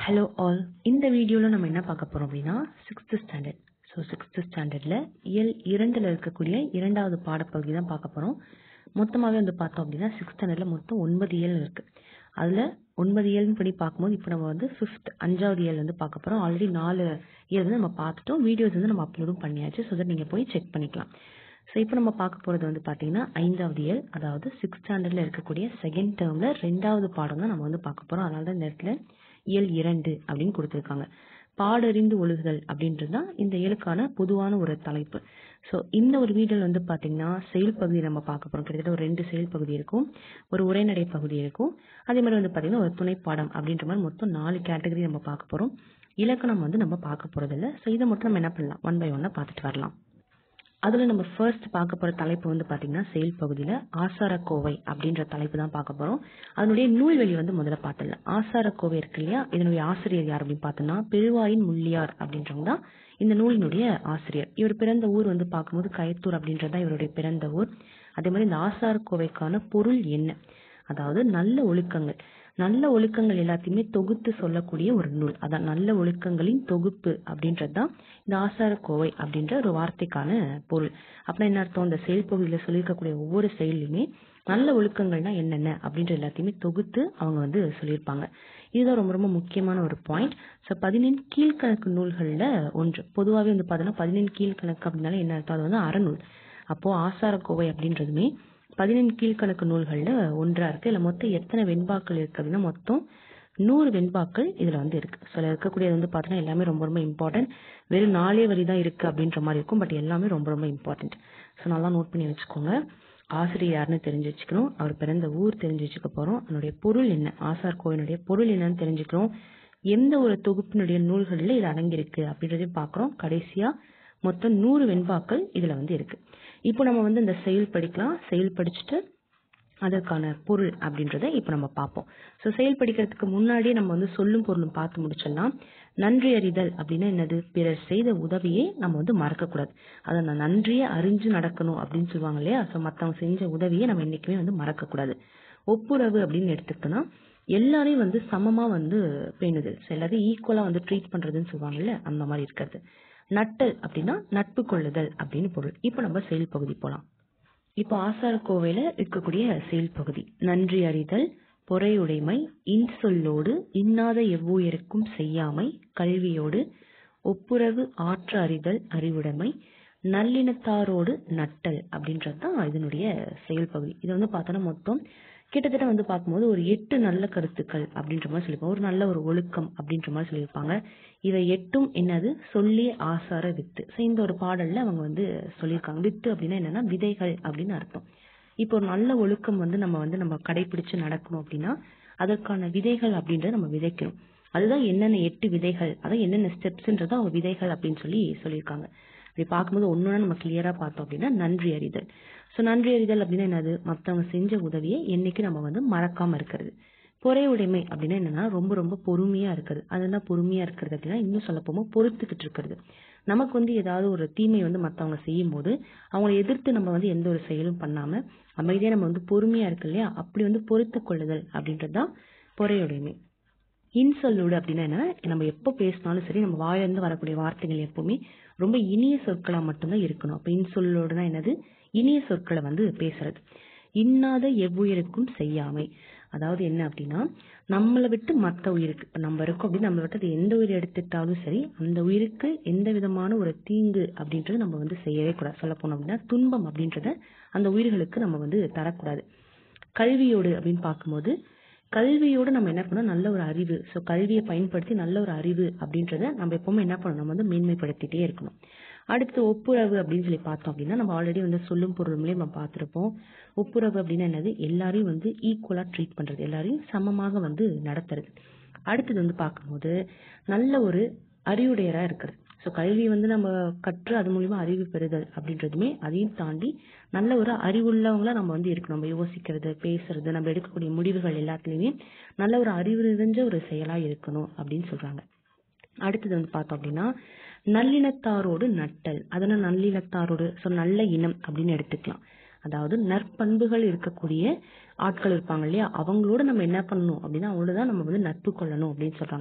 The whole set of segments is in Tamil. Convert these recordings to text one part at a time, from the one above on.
ஹலோ ஆல் இந்த வீடியோவில் நம்ம என்ன பார்க்க போகிறோம் அப்படின்னா சிக்ஸ்த்து ஸ்டாண்டர்ட் ஸோ சிக்ஸ்த்து ஸ்டாண்டர்டில் இயல் இரண்டில் இருக்கக்கூடிய இரண்டாவது பாடப்பகுதி தான் பார்க்க போகிறோம் மொத்தமாகவே வந்து பார்த்தோம் அப்படின்னா சிக்ஸ்த் ஸ்டாண்டர்டில் மொத்தம் ஒன்பது இயல் இருக்குது அதில் ஒன்பது இயல்னு படி பார்க்கும்போது இப்போ நம்ம வந்து ஃபிஃப்த் அஞ்சாவது இயல் வந்து பார்க்க போகிறோம் ஆல்ரெடி நாலு இயல் வந்து நம்ம பார்த்துட்டோம் வீடியோஸ் வந்து நம்ம அப்லோடும் பண்ணியாச்சு ஸோ தட் நீங்கள் போய் செக் பண்ணிக்கலாம் ஸோ இப்போ நம்ம பார்க்க போகிறது வந்து பார்த்தீங்கன்னா ஐந்தாவது இயல் அதாவது சிக்ஸ்த் ஸ்டாண்டர்டில் இருக்கக்கூடிய செகண்ட் டேர்மில் ரெண்டாவது பாடம் தான் நம்ம வந்து பார்க்க போகிறோம் அதனால தான் இந்த இடத்துல இயல் இரண்டு அப்படின்னு கொடுத்துருக்காங்க பாடறிந்து ஒழுகுதல் அப்படின்றது தான் இந்த இயலுக்கான பொதுவான ஒரு தலைப்பு ஸோ இந்த ஒரு வீடியோவில் வந்து பார்த்தீங்கன்னா செயல் பகுதி நம்ம பார்க்க போகிறோம் கிட்டத்தட்ட ஒரு ரெண்டு செயல் பகுதி இருக்கும் ஒரு உரைநடை பகுதி இருக்கும் அதே மாதிரி வந்து பார்த்தீங்கன்னா ஒரு துணைப்பாடம் அப்படின்ற மாதிரி மொத்தம் நாலு கேட்டகரி நம்ம பார்க்க போகிறோம் இலக்கணம் வந்து நம்ம பார்க்க போகிறதில்ல ஸோ இதை மட்டும் நம்ம என்ன பண்ணலாம் ஒன் பை ஒன்னாக பார்த்துட்டு வரலாம் அதில் நம்ம ஃபர்ஸ்ட் பார்க்க போகிற தலைப்பு வந்து பார்த்தீங்கன்னா செயல் பகுதியில் ஆசாரக்கோவை அப்படின்ற தலைப்பு தான் பார்க்க போகிறோம் அதனுடைய நூல்வெளி வந்து முதல்ல பார்த்துடலாம் ஆசாரக்கோவை இருக்கு இல்லையா இதனுடைய ஆசிரியர் யார் அப்படின்னு பார்த்தோம்னா பெருவாயின் முள்ளியார் அப்படின்றவங்க தான் இந்த நூலினுடைய ஆசிரியர் இவர் பிறந்த ஊர் வந்து பார்க்கும்போது கயத்தூர் அப்படின்றது தான் இவருடைய பிறந்த ஊர் அதே மாதிரி இந்த ஆசாரக்கோவைக்கான பொருள் என்ன அதாவது நல்ல ஒழுக்கங்கள் நல்ல ஒழுக்கங்கள் எல்லாத்தையுமே தொகுத்து சொல்லக்கூடிய ஒரு நூல் அதான் நல்ல ஒழுக்கங்களின் தொகுப்பு அப்படின்றது தான் இந்த ஆசாரக்கோவை அப்படின்ற ஒரு வார்த்தைக்கான பொருள் அப்படின்னா என்ன அர்த்தம் இந்த செயல் பகுதியில் சொல்லியிருக்கக்கூடிய ஒவ்வொரு செயல்லையுமே நல்ல ஒழுக்கங்கள்னா என்னென்ன அப்படின்ற எல்லாத்தையுமே தொகுத்து அவங்க வந்து சொல்லியிருப்பாங்க இதுதான் ரொம்ப ரொம்ப முக்கியமான ஒரு பாயிண்ட் ஸோ பதினெண் கீழ்கணக்கு நூல்களில் ஒன்று பொதுவாகவே வந்து பார்த்தோன்னா பதினெண் கீழ்கணக்கு அப்படின்னால என்ன அர்த்தம் அது வந்து அறநூல் அப்போது ஆசாரக்கோவை அப்படின்றதுமே பதினெண் கீழ்கணக்கு நூல்களில் ஒன்றாக இருக்குது இதில் மொத்தம் எத்தனை வெண்பாக்கள் இருக்குது அப்படின்னா மொத்தம் நூறு வெண்பாக்கள் இதில் வந்து இருக்குது ஸோ இருக்கக்கூடியது வந்து பார்த்தோன்னா எல்லாமே ரொம்ப ரொம்ப இம்பார்ட்டன்ட் வெறும் நாலே வரி தான் இருக்குது அப்படின்ற மாதிரி இருக்கும் பட் எல்லாமே ரொம்ப ரொம்ப இம்பார்ட்டன்ட் ஸோ நல்லா நோட் பண்ணி வச்சுக்கோங்க ஆசிரியர் யாருன்னு தெரிஞ்சு வச்சுக்கணும் அவர் பிறந்த ஊர் தெரிஞ்சு வச்சுக்க போகிறோம் அதனுடைய பொருள் என்ன ஆசார் கோவிலுடைய பொருள் என்னன்னு தெரிஞ்சுக்கிறோம் எந்த ஒரு தொகுப்பினுடைய நூல்களில் இது அடங்கியிருக்கு அப்படின்றதையும் பார்க்குறோம் கடைசியாக மொத்தம் நூறு வெண்பாக்கள் இதில் வந்து இருக்கு இப்போ நம்ம வந்து இந்த செயல் படிக்கலாம் செயல் படிச்சுட்டு அதற்கான பொருள் அப்படின்றத இப்போ நம்ம பார்ப்போம் ஸோ செயல் படிக்கிறதுக்கு முன்னாடியே நம்ம வந்து சொல்லும் பொருளும் பார்த்து முடிச்சிடலாம் நன்றி அறிதல் அப்படின்னா என்னது பிறர் செய்த உதவியை நம்ம வந்து மறக்கக்கூடாது அதை நான் நன்றியை அறிஞ்சு நடக்கணும் அப்படின்னு சொல்லுவாங்க இல்லையா ஸோ மற்றவங்க செஞ்ச உதவியை நம்ம என்றைக்குமே வந்து மறக்கக்கூடாது ஒப்புரவு அப்படின்னு எடுத்துக்கிட்டோம்னா எல்லாரையும் வந்து சமமாக வந்து பேணுதல் ஸோ எல்லாத்தையும் ஈக்குவலாக வந்து ட்ரீட் பண்ணுறதுன்னு சொல்லுவாங்கல்ல அந்த மாதிரி இருக்கிறது நட்டல் அப்படின்னா நட்பு கொள்ளுதல் அப்படின்னு பொருள் இப்போ நம்ம செயல் பகுதி போகலாம் இப்போ ஆசாரக்கோவையில் இருக்கக்கூடிய செயல் பகுதி நன்றி அறிதல் பொறையுடைமை இன்சொல்லோடு இன்னாத எவ்வுயருக்கும் செய்யாமை கல்வியோடு ஒப்புரவு ஆற்ற அறிதல் அறிவுடைமை நல்லினத்தாரோடு நட்டல் அப்படின்றது தான் இதனுடைய செயல் பகுதி இதை வந்து பார்த்தோன்னா மொத்தம் கிட்டத்தட்ட வந்து பார்க்கும்போது ஒரு எட்டு நல்ல கருத்துக்கள் அப்படின்ற மாதிரி சொல்லியிருப்பாங்க ஒரு நல்ல ஒரு ஒழுக்கம் அப்படின்ற மாதிரி சொல்லியிருப்பாங்க இவை எட்டும் என்னது சொல்லி ஆசார வித்து ஸோ இந்த ஒரு பாடல்ல அவங்க வந்து சொல்லியிருக்காங்க வித்து அப்படின்னா என்னன்னா விதைகள் அப்படின்னு அர்த்தம் இப்போ ஒரு நல்ல ஒழுக்கம் வந்து நம்ம வந்து நம்ம கடைபிடிச்சு நடக்கணும் அப்படின்னா அதற்கான விதைகள் அப்படின்றத நம்ம விதைக்கணும் அதுதான் என்னென்ன எட்டு விதைகள் அதான் என்னென்ன ஸ்டெப்ஸ்ன்றத அவங்க விதைகள் அப்படின்னு சொல்லி சொல்லியிருக்காங்க இப்படி பார்க்கும்போது ஒன்னொன்னா நம்ம கிளியரா பார்த்தோம் அப்படின்னா நன்றி அறிதல் ஸோ நன்றி அறிதல் அப்படின்னா என்னது மற்றவங்க செஞ்ச உதவியை என்னைக்கு நம்ம வந்து மறக்காம இருக்கிறது பொறை உடைமை அப்படின்னா என்னன்னா ரொம்ப ரொம்ப பொறுமையா இருக்கிறது அதுதான் பொறுமையா இருக்கிறது அப்படின்னா இன்னும் சொல்ல போகும்போது பொறுத்துக்கிட்டு இருக்கிறது நமக்கு வந்து ஏதாவது ஒரு தீமை வந்து மற்றவங்க செய்யும் போது அவங்கள எதிர்த்து நம்ம வந்து எந்த ஒரு செயலும் பண்ணாம அமைதியா நம்ம வந்து பொறுமையா இருக்கு இல்லையா அப்படி வந்து பொறுத்து கொள்ளுதல் அப்படின்றது தான் பொறையுடைமை இன்சொல்லோடு அப்படின்னா என்ன நம்ம எப்போ பேசினாலும் சரி நம்ம வாயிலிருந்து வரக்கூடிய வார்த்தைகள் எப்பவுமே ரொம்ப இனிய சொற்களா மட்டும்தான் இருக்கணும் அப்போ இன்சொல்லோடுனா என்னது இனிய சொற்களை வந்து பேசுறது இன்னாத எவ்வுயிருக்கும் செய்யாமை அதாவது என்ன அப்படின்னா நம்மளை விட்டு மற்ற உயிருக்கு இப்போ நம்ம இருக்கோம் அப்படின்னு நம்மளை விட்டு அது எந்த உயிர் எடுத்துட்டாலும் சரி அந்த உயிருக்கு எந்த விதமான ஒரு தீங்கு அப்படின்றது நம்ம வந்து செய்யவே கூடாது சொல்ல போனோம் அப்படின்னா துன்பம் அப்படின்றத அந்த உயிர்களுக்கு நம்ம வந்து தரக்கூடாது கல்வியோடு அப்படின்னு பார்க்கும்போது கல்வியோடு நம்ம என்ன பண்ணோம் நல்ல ஒரு அறிவு ஸோ கல்வியை பயன்படுத்தி நல்ல ஒரு அறிவு அப்படின்றத நம்ம எப்பவுமே என்ன பண்ணணும் நம்ம வந்து மேன்மைப்படுத்திட்டே இருக்கணும் அடுத்து ஒப்புரவு அப்படின்னு சொல்லி பார்த்தோம் அப்படின்னா நம்ம ஆல்ரெடி வந்து சொல்லும் பொருளுமே நம்ம பார்த்துருப்போம் ஒப்புரவு அப்படின்னா என்னது எல்லாரையும் வந்து ஈக்குவலாக ட்ரீட் பண்ணுறது எல்லாரையும் சமமாக வந்து நடத்துறது அடுத்தது வந்து பார்க்கும்போது நல்ல ஒரு அறிவுடையராக இருக்கிறது ஸோ கல்வி வந்து நம்ம கற்று அது மூலியமா அறிவு பெறுதல் அப்படின்றதுமே அதையும் தாண்டி நல்ல ஒரு அறிவுள்ளவங்களா நம்ம வந்து இருக்கணும் நம்ம யோசிக்கிறது பேசுறது நம்ம எடுக்கக்கூடிய முடிவுகள் எல்லாத்துலேயுமே நல்ல ஒரு அறிவு நிறைஞ்ச ஒரு செயலா இருக்கணும் அப்படின்னு சொல்றாங்க அடுத்தது வந்து பார்த்தோம் அப்படின்னா நல்லினத்தாரோடு நட்டல் அதனால் நல்லினத்தாரோடு ஸோ நல்ல இனம் அப்படின்னு எடுத்துக்கலாம் அதாவது நற்பண்புகள் இருக்கக்கூடிய ஆட்கள் இருப்பாங்க இல்லையா அவங்களோட நம்ம என்ன பண்ணணும் அப்படின்னா அவங்களோட தான் நம்ம வந்து நட்பு கொள்ளணும் அப்படின்னு சொல்றாங்க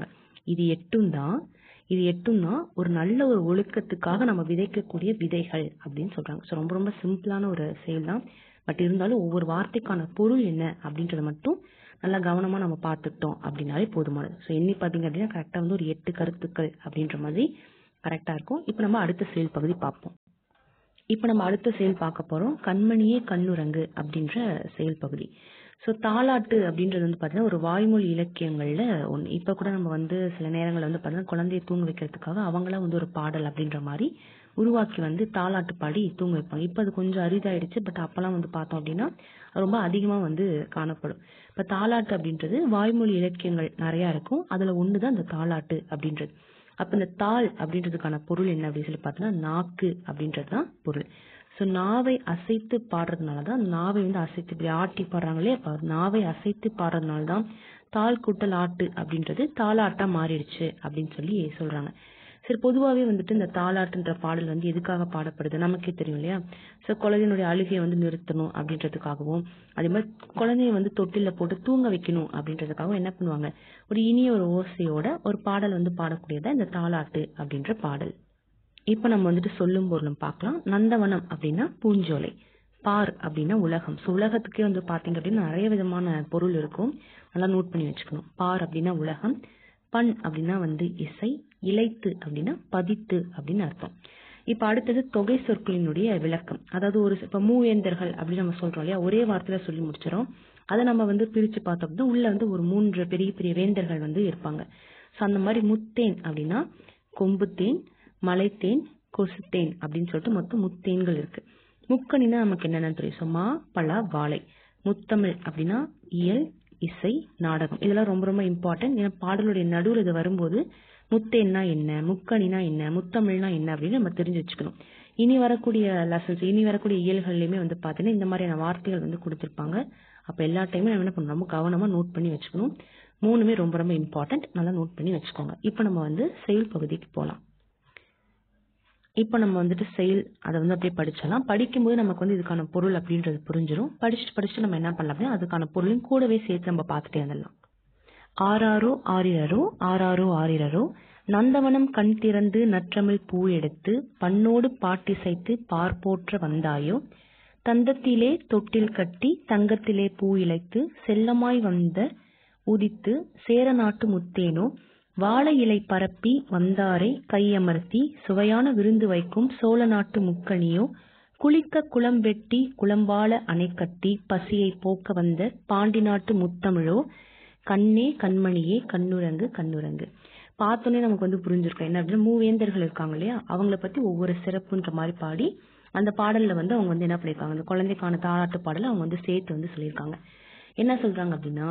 இது எட்டும் தான் இது எட்டும் தான் ஒரு நல்ல ஒரு ஒழுக்கத்துக்காக நம்ம விதைக்கக்கூடிய விதைகள் அப்படின்னு சொல்றாங்க ஸோ ரொம்ப ரொம்ப சிம்பிளான ஒரு செயல் தான் பட் இருந்தாலும் ஒவ்வொரு வார்த்தைக்கான பொருள் என்ன அப்படின்றத மட்டும் நல்லா கவனமா நம்ம பார்த்துக்கிட்டோம் அப்படின்னாலே போதுமானது ஸோ எண்ணி பார்த்தீங்க அப்படின்னா கரெக்டாக வந்து ஒரு எட்டு கருத்துக்கள் அப்படின்ற மாதிரி கரெக்டாக இருக்கும் இப்போ நம்ம அடுத்த செயல் பகுதி பார்ப்போம் இப்போ நம்ம அடுத்த செயல் பார்க்க போறோம் கண்மணியே கண்ணுரங்கு அப்படின்ற செயல் பகுதி ஸோ தாலாட்டு அப்படின்றது வந்து பார்த்தீங்கன்னா ஒரு வாய்மொழி இலக்கியங்கள்ல ஒன்று இப்போ கூட நம்ம வந்து சில நேரங்களில் வந்து பார்த்தீங்கன்னா குழந்தைய தூங்க வைக்கிறதுக்காக அவங்களா வந்து ஒரு பாடல் அப்படின்ற மாதிரி உருவாக்கி வந்து தாலாட்டு பாடி தூங்க வைப்பாங்க இப்போ அது கொஞ்சம் அரிதாயிடுச்சு பட் அப்பெல்லாம் வந்து பார்த்தோம் அப்படின்னா ரொம்ப அதிகமாக வந்து காணப்படும் இப்போ தாலாட்டு அப்படின்றது வாய்மொழி இலக்கியங்கள் நிறையா இருக்கும் அதில் ஒன்று தான் இந்த தாலாட்டு அப்படின்றது அப்ப இந்த தாள் அப்படின்றதுக்கான பொருள் என்ன அப்படின்னு சொல்லி பார்த்தோம்னா நாக்கு அப்படின்றது தான் பொருள் ஸோ நாவை அசைத்து பாடுறதுனால தான் நாவை வந்து அசைத்து இப்படி ஆட்டி பாடுறாங்களே அப்ப நாவை அசைத்து பாடுறதுனால தான் தாள் கூட்டல் ஆட்டு அப்படின்றது தாளாட்டா மாறிடுச்சு அப்படின்னு சொல்லி சொல்றாங்க சரி பொதுவாகவே வந்துட்டு இந்த தாலாட்டுன்ற பாடல் வந்து எதுக்காக பாடப்படுது நமக்கே தெரியும் இல்லையா ஸோ குழந்தையினுடைய அழுகையை வந்து நிறுத்தணும் அப்படின்றதுக்காகவும் அதே மாதிரி குழந்தைய வந்து தொட்டில போட்டு தூங்க வைக்கணும் அப்படின்றதுக்காகவும் என்ன பண்ணுவாங்க ஒரு இனிய ஒரு ஓசையோட ஒரு பாடல் வந்து பாடக்கூடியதா இந்த தாலாட்டு அப்படின்ற பாடல் இப்போ நம்ம வந்துட்டு சொல்லும் பொருளும் பார்க்கலாம் நந்தவனம் அப்படின்னா பூஞ்சோலை பார் அப்படின்னா உலகம் ஸோ உலகத்துக்கே வந்து பார்த்தீங்க அப்படின்னா நிறைய விதமான பொருள் இருக்கும் நல்லா நோட் பண்ணி வச்சுக்கணும் பார் அப்படின்னா உலகம் பண் அப்படின்னா வந்து இசை இலைத்து அப்படின்னா பதித்து அப்படின்னு அர்த்தம் இப்ப அடுத்தது தொகை சொற்களினுடைய விளக்கம் அதாவது ஒரு இப்ப மூவேந்தர்கள் அப்படின்னு நம்ம சொல்றோம் இல்லையா ஒரே வார்த்தையில சொல்லி முடிச்சிடும் அதை நம்ம வந்து பிரிச்சு பார்த்தோம் அப்படின்னா உள்ள வந்து ஒரு மூன்று பெரிய பெரிய வேந்தர்கள் வந்து இருப்பாங்க ஸோ அந்த மாதிரி முத்தேன் அப்படின்னா கொம்புத்தேன் மலைத்தேன் கொசுத்தேன் அப்படின்னு சொல்லிட்டு மொத்தம் முத்தேன்கள் இருக்கு முக்கணினா நமக்கு என்னென்னு தெரியும் ஸோ மா பலா வாழை முத்தமிழ் அப்படின்னா இயல் இசை நாடகம் இதெல்லாம் ரொம்ப ரொம்ப இம்பார்ட்டன்ட் ஏன்னா பாடலுடைய நடுவில் இது வரும்போது முத்தேன்னா என்ன முக்கணினா என்ன முத்தமிழ்னா என்ன அப்படின்னு நம்ம தெரிஞ்சு வச்சுக்கணும் இனி வரக்கூடிய லெசன்ஸ் இனி வரக்கூடிய இயல்கள்லையுமே வந்து பார்த்தீங்கன்னா இந்த மாதிரியான வார்த்தைகள் வந்து கொடுத்துருப்பாங்க அப்போ எல்லா டைமும் நம்ம என்ன பண்ணணும் ரொம்ப கவனமாக நோட் பண்ணி வச்சுக்கணும் மூணுமே ரொம்ப ரொம்ப இம்பார்ட்டன்ட் நல்லா நோட் பண்ணி வச்சுக்கோங்க இப்போ நம்ம வந்து செயல் பகுதிக்கு போகலாம் இப்போ நம்ம வந்துட்டு செயல் அதை வந்து அப்படியே படிச்சலாம் படிக்கும்போது நமக்கு வந்து இதுக்கான பொருள் அப்படின்றது புரிஞ்சிடும் படிச்சுட்டு படிச்சுட்டு நம்ம என்ன பண்ணலாம் அப்படின்னா அதுக்கான பொருளையும் கூடவே சேர்த்து நம்ம பார்த்துட்டே வந்துடலாம் ஆறாரோ ஆரிரரோ ஆறாரோ ஆரிரரோ நந்தவனம் கண் திறந்து நற்றமிழ் பூ எடுத்து பண்ணோடு பாட்டிசைத்து பார்ப்போற்ற வந்தாயோ தந்தத்திலே தொட்டில் கட்டி தங்கத்திலே பூ இழைத்து செல்லமாய் வந்த உதித்து சேர நாட்டு முத்தேனோ வாழை இலை பரப்பி வந்தாரை கையமர்த்தி சுவையான விருந்து வைக்கும் சோழ நாட்டு முக்கணியோ குளிக்க குளம் வெட்டி குளம்பால அணை கட்டி பசியை போக்க வந்த பாண்டி நாட்டு முத்தமிழோ கண்ணே கண்மணியே கண்ணுரங்கு கண்ணுரங்கு பார்த்தோன்னே நமக்கு வந்து புரிஞ்சிருக்கும் என்ன அப்படின்னா மூவேந்தர்கள் இருக்காங்க இல்லையா அவங்கள பத்தி ஒவ்வொரு சிறப்புன்ற மாதிரி பாடி அந்த பாடல்ல வந்து அவங்க வந்து என்ன பண்ணிருக்காங்க அந்த குழந்தைக்கான தாளாட்டு பாடலை அவங்க வந்து சேர்த்து வந்து சொல்லியிருக்காங்க என்ன சொல்றாங்க அப்படின்னா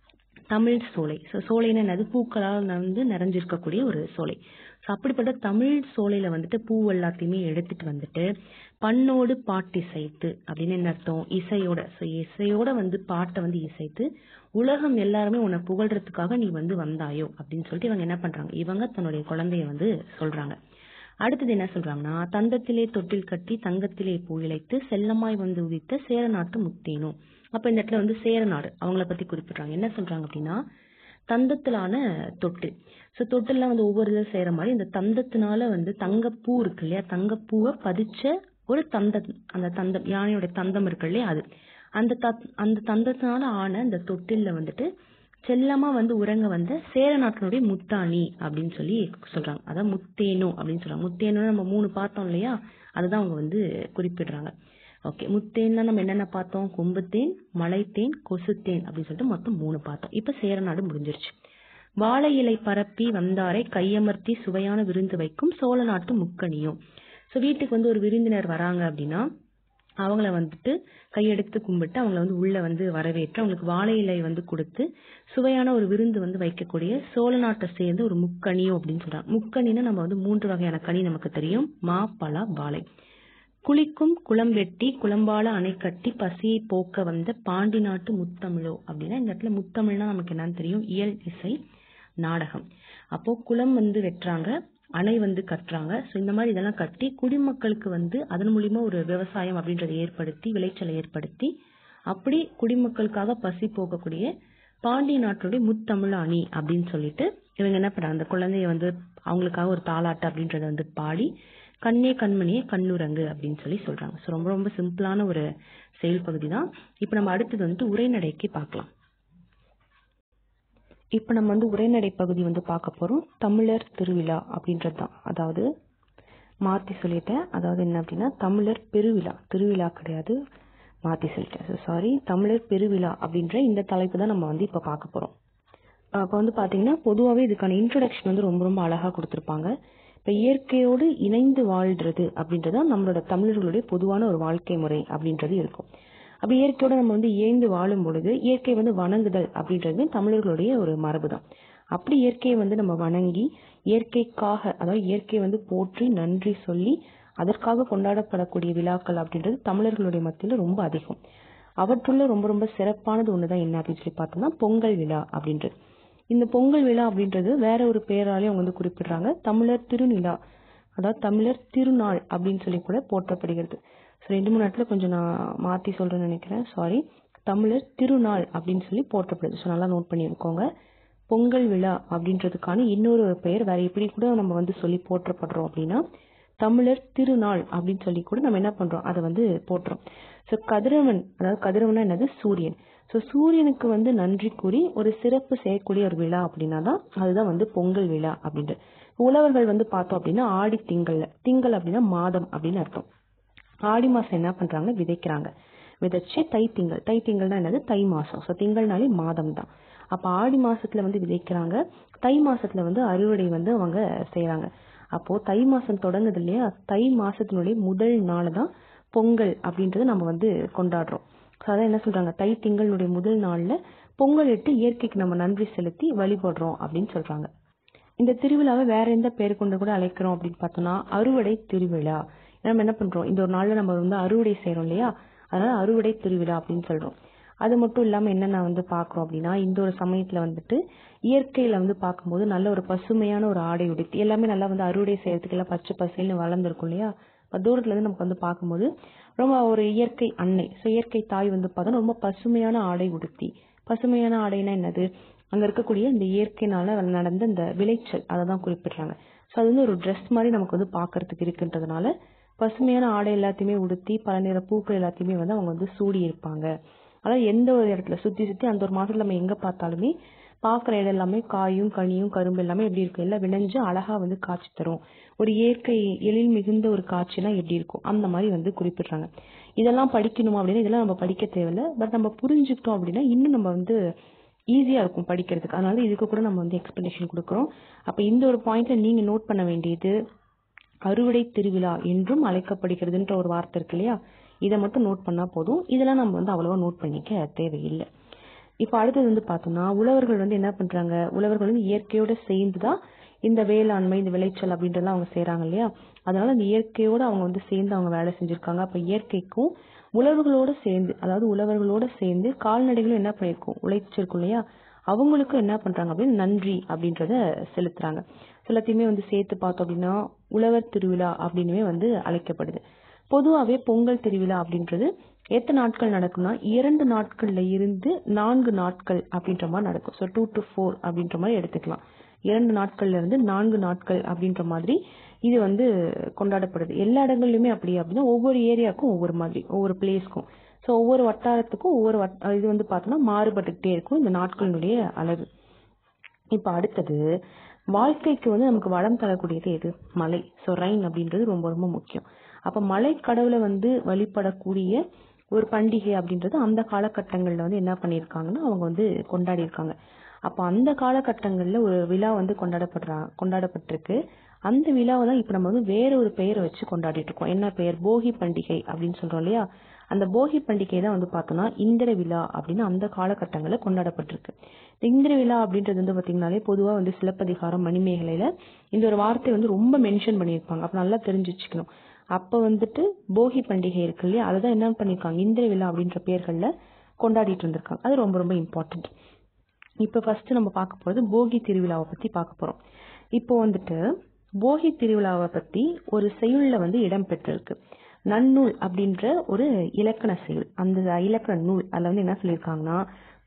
தமிழ் சோலை ஸோ சோலைன்னா என்னது பூக்களால் வந்து நிறைஞ்சிருக்கக்கூடிய ஒரு சோலை ஸோ அப்படிப்பட்ட தமிழ் சோலையில வந்துட்டு பூ எல்லாத்தையுமே எடுத்துட்டு வந்துட்டு பண்ணோடு பாட்டு இசைத்து அப்படின்னு என்ன அர்த்தம் இசையோட ஸோ இசையோட வந்து பாட்டை வந்து இசைத்து உலகம் எல்லாருமே உன்னை புகழ்றதுக்காக நீ வந்து வந்தாயோ அப்படின்னு சொல்லிட்டு இவங்க என்ன பண்றாங்க இவங்க தன்னுடைய குழந்தைய வந்து சொல்றாங்க அடுத்தது என்ன சொல்றாங்கன்னா தந்தத்திலே தொட்டில் கட்டி தங்கத்திலே பூ இழைத்து செல்லமாய் வந்து உதித்த சேர நாட்டு முத்தேனோ அப்ப இந்த இடத்துல வந்து சேர நாடு அவங்கள பத்தி குறிப்பிடுறாங்க என்ன சொல்றாங்க அப்படின்னா தந்தத்திலான தொட்டில் ஸோ தொட்டில்லாம் வந்து ஒவ்வொரு இதில் செய்யற மாதிரி இந்த தந்தத்தினால வந்து தங்கப்பூ இருக்கு இல்லையா தங்கப்பூவை பதிச்ச ஒரு தந்தம் அந்த தந்தம் யானையோட தந்தம் இருக்கு இல்லையா அது அந்த அந்த தந்தத்தினால ஆன இந்த தொட்டில்ல வந்துட்டு செல்லமா வந்து உறங்க வந்த சேர நாட்டினுடைய முத்தாணி அப்படின்னு சொல்லி சொல்றாங்க அதான் முத்தேனோ அப்படின்னு சொல்றாங்க முத்தேனோ நம்ம மூணு பார்த்தோம் இல்லையா அதுதான் அவங்க வந்து குறிப்பிடுறாங்க ஓகே முத்தேன்னா நம்ம என்னென்ன பார்த்தோம் கொம்புத்தேன் மலைத்தேன் கொசுத்தேன் அப்படின்னு சொல்லிட்டு மொத்தம் மூணு பார்த்தோம் இப்ப சேரநாடு முடிஞ்சிருச்சு வாழை இலை பரப்பி வந்தாரை கையமர்த்தி சுவையான விருந்து வைக்கும் சோழ நாட்டு முக்கணியும் ஸோ வீட்டுக்கு வந்து ஒரு விருந்தினர் வராங்க அப்படின்னா அவங்கள வந்துட்டு கையெடுத்து கும்பிட்டு அவங்கள வந்து உள்ள வந்து வரவேற்று அவங்களுக்கு வாழை இலை வந்து கொடுத்து சுவையான ஒரு விருந்து வந்து வைக்கக்கூடிய சோழ நாட்டை சேர்ந்து ஒரு முக்கணியோ அப்படின்னு சொல்றாங்க முக்கணின்னு நம்ம வந்து மூன்று வகையான கனி நமக்கு தெரியும் மா பலா வாழை குளிக்கும் குளம் வெட்டி குளம்பால அணை கட்டி பசியை போக்க வந்த பாண்டி நாட்டு முத்தமிழோ அப்படின்னா இந்த இடத்துல முத்தமிழ்னா நமக்கு என்னன்னு தெரியும் இயல் இசை நாடகம் அப்போ குளம் வந்து வெட்டுறாங்க அணை வந்து கட்டுறாங்க ஸோ இந்த மாதிரி இதெல்லாம் கட்டி குடிமக்களுக்கு வந்து அதன் மூலியமா ஒரு விவசாயம் அப்படின்றத ஏற்படுத்தி விளைச்சலை ஏற்படுத்தி அப்படி குடிமக்களுக்காக பசி போகக்கூடிய பாண்டிய நாட்டுடைய முத்தமிழ் அணி அப்படின்னு சொல்லிட்டு இவங்க என்ன பண்றாங்க அந்த குழந்தைய வந்து அவங்களுக்காக ஒரு தாலாட்டு அப்படின்றத வந்து பாடி கண்ணே கண்மணியே கண்ணுரங்கு அப்படின்னு சொல்லி சொல்றாங்க ஸோ ரொம்ப ரொம்ப சிம்பிளான ஒரு செயல் பகுதி தான் இப்போ நம்ம அடுத்தது வந்துட்டு உரைநடைக்கு பார்க்கலாம் இப்போ நம்ம வந்து உரைநடை பகுதி வந்து பார்க்க போறோம் தமிழர் திருவிழா அப்படின்றது தான் அதாவது மாற்றி சொல்லிட்டேன் அதாவது என்ன அப்படின்னா தமிழர் பெருவிழா திருவிழா கிடையாது மாற்றி சொல்லிட்டேன் சாரி தமிழர் பெருவிழா அப்படின்ற இந்த தலைப்பு தான் நம்ம வந்து இப்போ பார்க்க போகிறோம் இப்போ வந்து பார்த்தீங்கன்னா பொதுவாகவே இதுக்கான இன்ட்ரடக்ஷன் வந்து ரொம்ப ரொம்ப அழகாக கொடுத்துருப்பாங்க இப்போ இயற்கையோடு இணைந்து வாழ்றது அப்படின்றது நம்மளோட தமிழர்களுடைய பொதுவான ஒரு வாழ்க்கை முறை அப்படின்றது இருக்கும் அப்படி இயற்கையோட நம்ம வந்து இயைந்து வாழும் பொழுது இயற்கை வந்து வணங்குதல் அப்படின்றது தமிழர்களுடைய ஒரு மரபு தான் அப்படி இயற்கையை வந்து நம்ம வணங்கி இயற்கைக்காக அதாவது இயற்கையை வந்து போற்றி நன்றி சொல்லி அதற்காக கொண்டாடப்படக்கூடிய விழாக்கள் அப்படின்றது தமிழர்களுடைய மத்தியில் ரொம்ப அதிகம் அவற்றுள்ள ரொம்ப ரொம்ப சிறப்பானது ஒண்ணுதான் என்ன அப்படின்னு சொல்லி பார்த்தோம்னா பொங்கல் விழா அப்படின்றது இந்த பொங்கல் விழா அப்படின்றது வேற ஒரு பெயராலே அவங்க வந்து குறிப்பிடுறாங்க தமிழர் திருநிலா அதாவது தமிழர் திருநாள் அப்படின்னு சொல்லி கூட போற்றப்படுகிறது ஸோ ரெண்டு மூணு இடத்துல கொஞ்சம் நான் மாத்தி சொல்றேன்னு நினைக்கிறேன் சாரி தமிழர் திருநாள் அப்படின்னு சொல்லி போற்றப்படுது ஸோ நல்லா நோட் பண்ணி வச்சுக்கோங்க பொங்கல் விழா அப்படின்றதுக்கான இன்னொரு பெயர் வேற எப்படி கூட நம்ம வந்து சொல்லி போற்றப்படுறோம் அப்படின்னா தமிழர் திருநாள் அப்படின்னு சொல்லி கூட நம்ம என்ன பண்றோம் அதை வந்து போட்டுறோம் ஸோ கதிரவன் அதாவது கதிரவனா என்னது சூரியன் ஸோ சூரியனுக்கு வந்து நன்றி கூறி ஒரு சிறப்பு செய்யக்கூடிய ஒரு விழா அப்படின்னா தான் அதுதான் வந்து பொங்கல் விழா அப்படின்றது உழவர்கள் வந்து பார்த்தோம் அப்படின்னா ஆடி திங்கள்ல திங்கள் அப்படின்னா மாதம் அப்படின்னு அர்த்தம் ஆடி மாசம் என்ன பண்றாங்க விதைக்கிறாங்க விதைச்சு தை திங்கள் தை திங்கள்னா என்னது தை மாசம் ஸோ திங்கள்னாலே மாதம் தான் அப்ப ஆடி மாசத்துல வந்து விதைக்கிறாங்க தை மாசத்துல வந்து அறுவடை வந்து அவங்க செய்யறாங்க அப்போ தை மாசம் தொடங்குது இல்லையா தை மாசத்தினுடைய முதல் நாள் தான் பொங்கல் அப்படின்றத நம்ம வந்து கொண்டாடுறோம் ஸோ அதான் என்ன சொல்றாங்க தை திங்களுடைய முதல் நாள்ல பொங்கல் இட்டு இயற்கைக்கு நம்ம நன்றி செலுத்தி வழிபடுறோம் அப்படின்னு சொல்றாங்க இந்த திருவிழாவை வேற எந்த பேர் கொண்டு கூட அழைக்கிறோம் அப்படின்னு பார்த்தோம்னா அறுவடை திருவிழா நம்ம என்ன பண்றோம் இந்த ஒரு நாள்ல நம்ம வந்து அறுவடை செய்யறோம் இல்லையா அதனால அறுவடை திருவிழா அப்படின்னு சொல்றோம் அது மட்டும் இல்லாம என்னென்ன வந்து பாக்குறோம் அப்படின்னா இந்த ஒரு சமயத்துல வந்துட்டு இயற்கையில வந்து பார்க்கும்போது நல்ல ஒரு பசுமையான ஒரு ஆடை உடுத்தி எல்லாமே நல்லா வந்து அறுவடை செய்யறதுக்கு எல்லாம் பச்சை பசேல்னு வளர்ந்துருக்கும் இல்லையா தூரத்துல இருந்து நமக்கு வந்து பார்க்கும்போது ரொம்ப ஒரு இயற்கை அன்னை ஸோ இயற்கை தாய் வந்து பார்த்தோன்னா ரொம்ப பசுமையான ஆடை உடுத்தி பசுமையான ஆடைனா என்னது அங்க இருக்கக்கூடிய இந்த இயற்கைனால நடந்த இந்த விளைச்சல் அதை தான் குறிப்பிடுறாங்க ஸோ அது வந்து ஒரு ட்ரெஸ் மாதிரி நமக்கு வந்து பார்க்கறதுக்கு இருக்குன்றதுனால பசுமையான ஆடை எல்லாத்தையுமே உடுத்தி பல நிற பூக்கள் எல்லாத்தையுமே வந்து அவங்க வந்து சூடி இருப்பாங்க அதாவது எந்த ஒரு இடத்துல சுத்தி சுத்தி அந்த ஒரு மாசத்துல நம்ம எங்க பார்த்தாலுமே பார்க்குற இடம் எல்லாமே காயும் கனியும் கரும்பு எல்லாமே எப்படி இருக்கும் எல்லாம் விளைஞ்சு அழகா வந்து காட்சி தரும் ஒரு இயற்கை எழில் மிகுந்த ஒரு காட்சிலாம் எப்படி இருக்கும் அந்த மாதிரி வந்து குறிப்பிடுறாங்க இதெல்லாம் படிக்கணுமா அப்படின்னா இதெல்லாம் நம்ம படிக்க தேவையில்ல பட் நம்ம புரிஞ்சுக்கிட்டோம் அப்படின்னா இன்னும் நம்ம வந்து ஈஸியா இருக்கும் படிக்கிறதுக்கு அதனால இதுக்கு கூட நம்ம வந்து எக்ஸ்பிளனேஷன் கொடுக்குறோம் அப்ப இந்த ஒரு பாயிண்ட்ல நீங்க நோட் பண்ண வேண்டியது அறுவடை திருவிழா என்றும் அழைக்கப்படுகிறதுன்ற ஒரு வார்த்தை இருக்கு இல்லையா இதை மட்டும் நோட் பண்ணா போதும் இதெல்லாம் நம்ம வந்து அவ்வளவா நோட் பண்ணிக்க தேவையில்லை இப்ப அடுத்தது வந்து பார்த்தோம்னா உழவர்கள் வந்து என்ன பண்றாங்க உழவர்கள் வந்து இயற்கையோட சேர்ந்துதான் இந்த வேளாண்மை இந்த விளைச்சல் அப்படின்றதெல்லாம் அவங்க செய்யறாங்க இல்லையா அதனால இந்த இயற்கையோட அவங்க வந்து சேர்ந்து அவங்க வேலை செஞ்சிருக்காங்க அப்ப இயற்கைக்கும் உழவர்களோட சேர்ந்து அதாவது உழவர்களோட சேர்ந்து கால்நடைகளும் என்ன பண்ணிருக்கும் உழைச்சிருக்கும் இல்லையா அவங்களுக்கும் என்ன பண்றாங்க அப்படின்னு நன்றி அப்படின்றத செலுத்துறாங்க எல்லாத்தையுமே வந்து சேர்த்து பார்த்தோம் அப்படின்னா உழவர் திருவிழா அப்படின்னுமே வந்து அழைக்கப்படுது பொதுவாகவே பொங்கல் திருவிழா அப்படின்றது எத்தனை நாட்கள் நடக்கும்னா இரண்டு நாட்கள்ல இருந்து நான்கு நாட்கள் அப்படின்ற மாதிரி நடக்கும் ஸோ டூ டு ஃபோர் அப்படின்ற மாதிரி எடுத்துக்கலாம் இரண்டு நாட்கள்ல இருந்து நான்கு நாட்கள் அப்படின்ற மாதிரி இது வந்து கொண்டாடப்படுது எல்லா இடங்கள்லயுமே அப்படி அப்படின்னா ஒவ்வொரு ஏரியாவுக்கும் ஒவ்வொரு மாதிரி ஒவ்வொரு பிளேஸ்க்கும் ஸோ ஒவ்வொரு வட்டாரத்துக்கும் ஒவ்வொரு இது வந்து பார்த்தோம்னா மாறுபட்டுக்கிட்டே இருக்கும் இந்த நாட்களினுடைய அளவு இப்ப அடுத்தது வாழ்க்கைக்கு வந்து நமக்கு வளம் தரக்கூடியது எது மலை ஸோ ரைன் அப்படின்றது ரொம்ப ரொம்ப முக்கியம் அப்ப மலை கடவுளை வந்து வழிபடக்கூடிய ஒரு பண்டிகை அப்படின்றது அந்த காலகட்டங்கள்ல வந்து என்ன பண்ணியிருக்காங்கன்னா அவங்க வந்து கொண்டாடி இருக்காங்க அப்ப அந்த காலகட்டங்கள்ல ஒரு விழா வந்து கொண்டாடப்படுறா கொண்டாடப்பட்டிருக்கு அந்த விழாவை தான் இப்ப நம்ம வந்து வேற ஒரு பெயரை வச்சு கொண்டாடிட்டு இருக்கோம் என்ன பெயர் போகி பண்டிகை அப்படின்னு சொல்றோம் இல்லையா அந்த போகி பண்டிகை தான் வந்து பார்த்தோம்னா இந்திர விழா அப்படின்னு அந்த காலகட்டங்களில் கொண்டாடப்பட்டிருக்கு இந்த இந்திர விழா அப்படின்றது வந்து பாத்தீங்கன்னாலே பொதுவா வந்து சிலப்பதிகாரம் மணிமேகலையில இந்த ஒரு வார்த்தை வந்து ரொம்ப மென்ஷன் பண்ணியிருப்பாங்க அப்ப நல்லா தெரிஞ்சு வச்சுக்கணும் அப்ப வந்துட்டு போகி பண்டிகை இருக்கு இல்லையா அதுதான் என்ன பண்ணிருக்காங்க இந்திர விழா அப்படின்ற பெயர்கள்ல கொண்டாடிட்டு இருந்திருக்காங்க அது ரொம்ப ரொம்ப இம்பார்ட்டன்ட் இப்ப ஃபர்ஸ்ட் நம்ம பார்க்க போறது போகி திருவிழாவை பத்தி பார்க்க போறோம் இப்போ வந்துட்டு போகி திருவிழாவை பத்தி ஒரு செய்யுள்ல வந்து இடம் பெற்றிருக்கு நன்னூல் அப்படின்ற ஒரு இலக்கண செயல் அந்த இலக்கண நூல் அதுல வந்து என்ன சொல்லியிருக்காங்கன்னா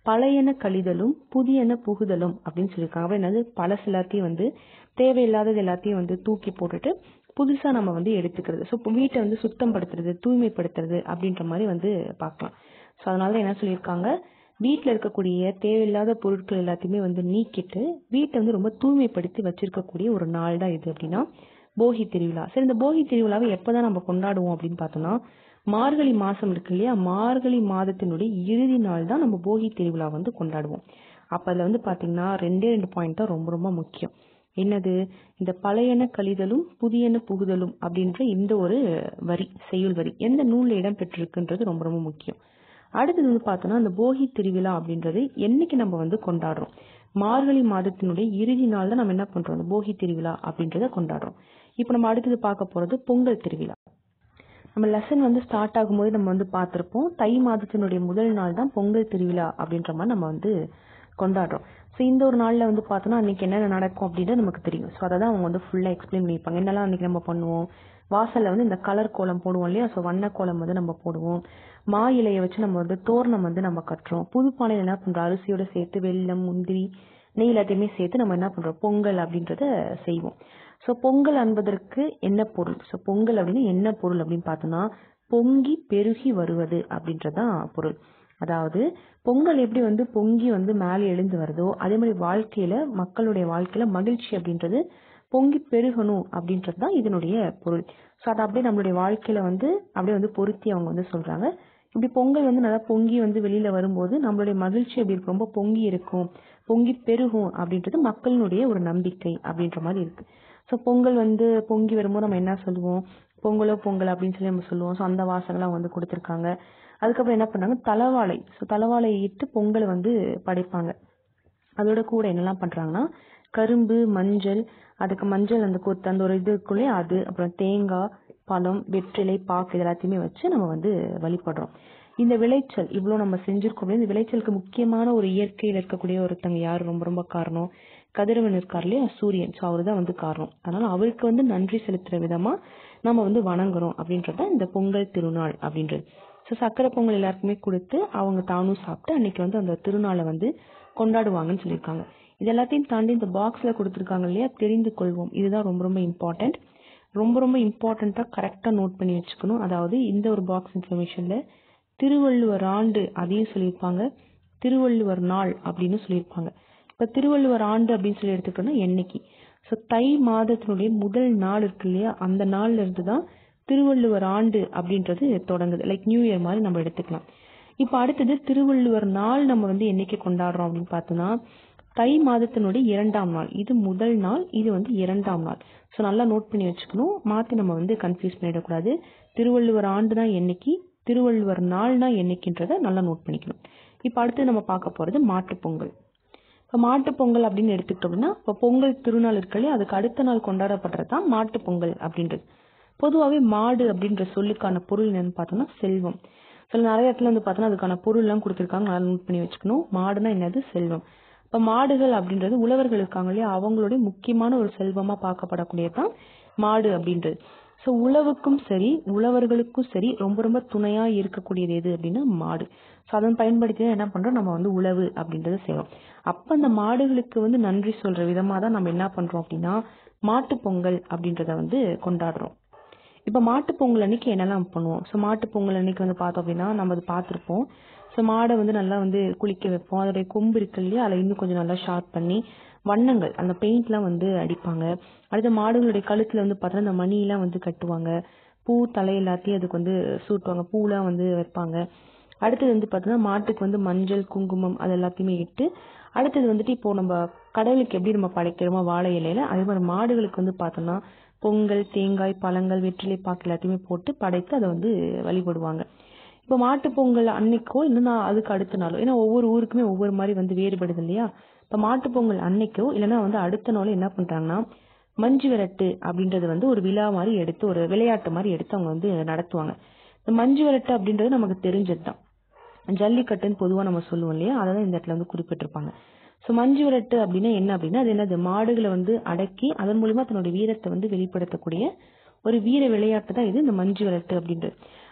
பழையன கழிதலும் புதியன புகுதலும் அப்படின்னு சொல்லியிருக்காங்க அப்ப என்னது பழசு எல்லாத்தையும் வந்து தேவையில்லாதது எல்லாத்தையும் வந்து தூக்கி போட்டுட்டு புதுசா நம்ம வந்து எடுத்துக்கிறது ஸோ வீட்டை வந்து சுத்தம் படுத்துறது தூய்மைப்படுத்துறது அப்படின்ற மாதிரி வந்து பார்க்கலாம் ஸோ அதனால என்ன சொல்லியிருக்காங்க வீட்டில் இருக்கக்கூடிய தேவையில்லாத பொருட்கள் எல்லாத்தையுமே வந்து நீக்கிட்டு வீட்டை வந்து ரொம்ப தூய்மைப்படுத்தி வச்சிருக்கக்கூடிய ஒரு நாள் தான் இது அப்படின்னா போகி திருவிழா சரி இந்த போகி திருவிழாவை எப்பதான் நம்ம கொண்டாடுவோம் அப்படின்னு பார்த்தோம்னா மார்கழி மாசம் இருக்கு இல்லையா மார்கழி மாதத்தினுடைய இறுதி நாள் தான் நம்ம போகி திருவிழா வந்து கொண்டாடுவோம் அப்ப அதுல வந்து பாத்தீங்கன்னா ரெண்டே ரெண்டு பாயிண்ட் தான் ரொம்ப ரொம்ப முக்கியம் என்னது இந்த பழையன கழிதலும் புதியன புகுதலும் அப்படின்ற இந்த ஒரு வரி செய்யுள் வரி எந்த நூல்ல இடம் பெற்றிருக்குன்றது ரொம்ப ரொம்ப முக்கியம் அடுத்தது வந்து பார்த்தோம்னா அந்த போகி திருவிழா அப்படின்றது என்னைக்கு நம்ம வந்து கொண்டாடுறோம் மார்கழி மாதத்தினுடைய இறுதி நாள் தான் நம்ம என்ன பண்றோம் அந்த போகி திருவிழா அப்படின்றத கொண்டாடுறோம் இப்போ நம்ம அடுத்தது பார்க்க போறது பொங்கல் திருவிழா நம்ம லெசன் வந்து ஸ்டார்ட் ஆகும்போது நம்ம வந்து பார்த்திருப்போம் தை மாதத்தினுடைய முதல் நாள் தான் பொங்கல் திருவிழா அப்படின்ற மாதிரி நம்ம வந்து கொண்டாடுறோம் ஸோ இந்த ஒரு நாள்ல வந்து பார்த்தோம்னா அன்னைக்கு என்னென்ன நடக்கும் அப்படின்றது நமக்கு தெரியும் ஸோ அதை தான் அவங்க வந்து ஃபுல்லா எக்ஸ்பிளைன் பண்ணியிருப்பாங்க என்னெல்லாம் அன்னைக்கு நம்ம பண்ணுவோம் வாசல்ல வந்து இந்த கலர் கோலம் போடுவோம் இல்லையா ஸோ வண்ண கோலம் வந்து நம்ம போடுவோம் மா இலையை வச்சு நம்ம வந்து தோரணம் வந்து நம்ம கட்டுறோம் புது பானையில என்ன பண்றோம் அரிசியோட சேர்த்து வெல்லம் முந்திரி நெய் எல்லாத்தையுமே சேர்த்து நம்ம என்ன பண்றோம் பொங்கல் அப்படின்றத செய்வோம் ஸோ பொங்கல் என்பதற்கு என்ன பொருள் ஸோ பொங்கல் அப்படின்னு என்ன பொருள் அப்படின்னு பார்த்தோம்னா பொங்கி பெருகி வருவது அப்படின்றதான் பொருள் அதாவது பொங்கல் எப்படி வந்து பொங்கி வந்து மேலே எழுந்து வருதோ அதே மாதிரி வாழ்க்கையில மக்களுடைய வாழ்க்கையில மகிழ்ச்சி அப்படின்றது பொங்கி பெருகணும் அப்படின்றது தான் இதனுடைய பொருள் ஸோ அதை அப்படியே நம்மளுடைய வாழ்க்கையில வந்து அப்படியே வந்து பொருத்தி அவங்க வந்து சொல்றாங்க இப்படி பொங்கல் வந்து நல்லா பொங்கி வந்து வெளியில வரும்போது நம்மளுடைய மகிழ்ச்சி எப்படி இருக்கும் ரொம்ப பொங்கி இருக்கும் பொங்கி பெருகும் அப்படின்றது மக்களினுடைய ஒரு நம்பிக்கை அப்படின்ற மாதிரி இருக்கு ஸோ பொங்கல் வந்து பொங்கி வரும்போது நம்ம என்ன சொல்லுவோம் பொங்கலோ பொங்கல் அப்படின்னு சொல்லி நம்ம சொல்லுவோம் ஸோ அந்த வாசகெல்லாம் வந்து கொடுத்துருக்காங்க அதுக்கப்புறம் என்ன பண்ணாங்க தலவாழை ஸோ தலவாழை இட்டு பொங்கல் வந்து படைப்பாங்க அதோட கூட என்னெல்லாம் பண்றாங்கன்னா கரும்பு மஞ்சள் அதுக்கு மஞ்சள் அந்த கொத்து அந்த ஒரு இதுக்குள்ளே அது அப்புறம் தேங்காய் பழம் வெற்றிலை பாக்கு இது எல்லாத்தையுமே வச்சு நம்ம வந்து வழிபடுறோம் இந்த விளைச்சல் இவ்வளோ நம்ம செஞ்சிருக்கோம் இந்த விளைச்சலுக்கு முக்கியமான ஒரு இயற்கையில் இருக்கக்கூடிய ஒருத்தங்க யார் ரொம்ப ரொம்ப காரணம் கதிரவன் இருக்கார் இல்லையா சூரியன் ஸோ அவர் தான் வந்து காரணம் அதனால அவருக்கு வந்து நன்றி செலுத்துற விதமா நம்ம வந்து வணங்குறோம் அப்படின்றத இந்த பொங்கல் திருநாள் அப்படின்றது ஸோ சக்கரை பொங்கல் எல்லாருக்குமே கொடுத்து அவங்க தானும் சாப்பிட்டு அன்னைக்கு வந்து அந்த திருநாளை வந்து கொண்டாடுவாங்கன்னு சொல்லியிருக்காங்க இது எல்லாத்தையும் தாண்டி இந்த பாக்ஸ்ல கொடுத்துருக்காங்க இல்லையா தெரிந்து கொள்வோம் இதுதான் ரொம்ப ரொம்ப இம்பார்ட்டன்ட் ரொம்ப ரொம்ப இம்பார்ட்டண்டா கரெக்டா நோட் பண்ணி வச்சுக்கணும் அதாவது இந்த ஒரு பாக்ஸ் இன்ஃபர்மேஷன்ல திருவள்ளுவர் ஆண்டு அதையும் சொல்லியிருப்பாங்க திருவள்ளுவர் நாள் அப்படின்னு சொல்லியிருப்பாங்க இப்ப திருவள்ளுவர் ஆண்டு அப்படின்னு சொல்லி எடுத்துக்கிட்டோம்னா என்னைக்கு ஸோ தை மாதத்தினுடைய முதல் நாள் இருக்கு இல்லையா அந்த நாள்ல இருந்து தான் திருவள்ளுவர் ஆண்டு அப்படின்றது தொடங்குது லைக் நியூ இயர் மாதிரி நம்ம எடுத்துக்கலாம் இப்ப அடுத்தது திருவள்ளுவர் நாள் நம்ம வந்து என்னைக்கு கொண்டாடுறோம் அப்படின்னு பார்த்தோம்னா தை மாதத்தினுடைய இரண்டாம் நாள் இது முதல் நாள் இது வந்து இரண்டாம் நாள் ஸோ நல்லா நோட் பண்ணி வச்சுக்கணும் மாத்தி நம்ம வந்து கன்ஃபியூஸ் பண்ணிடக்கூடாது திருவள்ளுவர் ஆண்டு தான் என்னைக்கு திருவள்ளுவர் நாள்னா என்னைக்குன்றத நல்லா நோட் பண்ணிக்கணும் இப்ப அடுத்து நம்ம பார்க்க போறது மாட்டுப் பொங்கல் இப்ப மாட்டுப் பொங்கல் அப்படின்னு எடுத்துக்கிட்டோம்னா இப்ப பொங்கல் திருநாள் இருக்கு இல்லையா அதுக்கு அடுத்த நாள் கொண்டாடப்படுறது தான் மாட்டுப் பொங்கல் அப்படின்றது பொதுவாகவே மாடு அப்படின்ற சொல்லுக்கான பொருள் என்னன்னு பார்த்தோம்னா செல்வம் சில நிறைய இடத்துல வந்து பார்த்தோம்னா அதுக்கான பொருள் எல்லாம் கொடுத்துருக்காங்க நல்லா நோட் பண்ணி வச்சுக்கணும் மாடுனா என்னது செல்வம் இப்ப மாடுகள் அப்படின்றது உழவர்கள் இருக்காங்க இல்லையா அவங்களுடைய முக்கியமான ஒரு செல்வமா பார்க்கப்படக்கூடியதுதான் மாடு அப்படின்றது ஸோ உழவுக்கும் சரி உழவர்களுக்கும் சரி ரொம்ப ரொம்ப துணையா இருக்கக்கூடியது எது அப்படின்னா மாடு ஸோ அதன் பயன்படுத்தி தான் என்ன பண்றோம் நம்ம வந்து உழவு அப்படின்றத செய்றோம் அப்ப அந்த மாடுகளுக்கு வந்து நன்றி சொல்ற விதமா தான் நம்ம என்ன பண்றோம் அப்படின்னா மாட்டுப் பொங்கல் அப்படின்றத வந்து கொண்டாடுறோம் இப்ப மாட்டுப் பொங்கல் அன்னைக்கு என்னெல்லாம் பண்ணுவோம் ஸோ மாட்டுப் பொங்கல் அன்னைக்கு வந்து பார்த்தோம் அப்படின்னா நம்ம அது பார்த்திருப்போம் ஸோ மாடை வந்து நல்லா வந்து குளிக்க வைப்போம் அதோடைய கொம்பு இருக்கு இல்லையா அதில் இன்னும் கொஞ்சம் நல்லா ஷார்ப் பண்ணி வண்ணங்கள் அந்த பெயிண்ட்லாம் வந்து அடிப்பாங்க அடுத்த மாடுகளுடைய கழுத்துல வந்து பார்த்தோன்னா இந்த மணிலாம் வந்து கட்டுவாங்க பூ தலை எல்லாத்தையும் அதுக்கு வந்து சூட்டுவாங்க பூலாம் வந்து வைப்பாங்க அடுத்தது வந்து பார்த்தோன்னா மாட்டுக்கு வந்து மஞ்சள் குங்குமம் அது எல்லாத்தையுமே இட்டு அடுத்தது வந்துட்டு இப்போ நம்ம கடவுளுக்கு எப்படி நம்ம படைக்கிறோமோ வாழை இலையில அதே மாதிரி மாடுகளுக்கு வந்து பார்த்தோம்னா பொங்கல் தேங்காய் பழங்கள் வெற்றிலை பாக்கு எல்லாத்தையுமே போட்டு படைத்து அதை வந்து வழிபடுவாங்க இப்போ மாட்டுப் பொங்கல் அன்னைக்கோ இல்லைன்னா அதுக்கு அடுத்த நாளோ ஏன்னா ஒவ்வொரு ஊருக்குமே ஒவ்வொரு மாதிரி வந்து வேறுபடுது இல்லையா இப்போ மாட்டுப் பொங்கல் அன்னைக்கோ இல்லைன்னா வந்து அடுத்த நாளோ என்ன பண்றாங்கன்னா மஞ்சு விரட்டு அப்படின்றது வந்து ஒரு விழா மாதிரி எடுத்து ஒரு விளையாட்டு மாதிரி எடுத்து அவங்க வந்து நடத்துவாங்க இந்த மஞ்சு விரட்டு அப்படின்றது நமக்கு தெரிஞ்சது தான் ஜல்லிக்கட்டுன்னு பொதுவா நம்ம சொல்லுவோம் இல்லையா அதை தான் இந்த இடத்துல வந்து குறிப்பிட்டிருப்பாங்க ஸோ மஞ்சு விரட்டு அப்படின்னா என்ன அப்படின்னா அது என்னது மாடுகளை வந்து அடக்கி அதன் மூலியமா தன்னுடைய வீரத்தை வந்து வெளிப்படுத்தக்கூடிய ஒரு வீர விளையாட்டு தான் இது இந்த மஞ்சு விரட்டு அப்படின்றது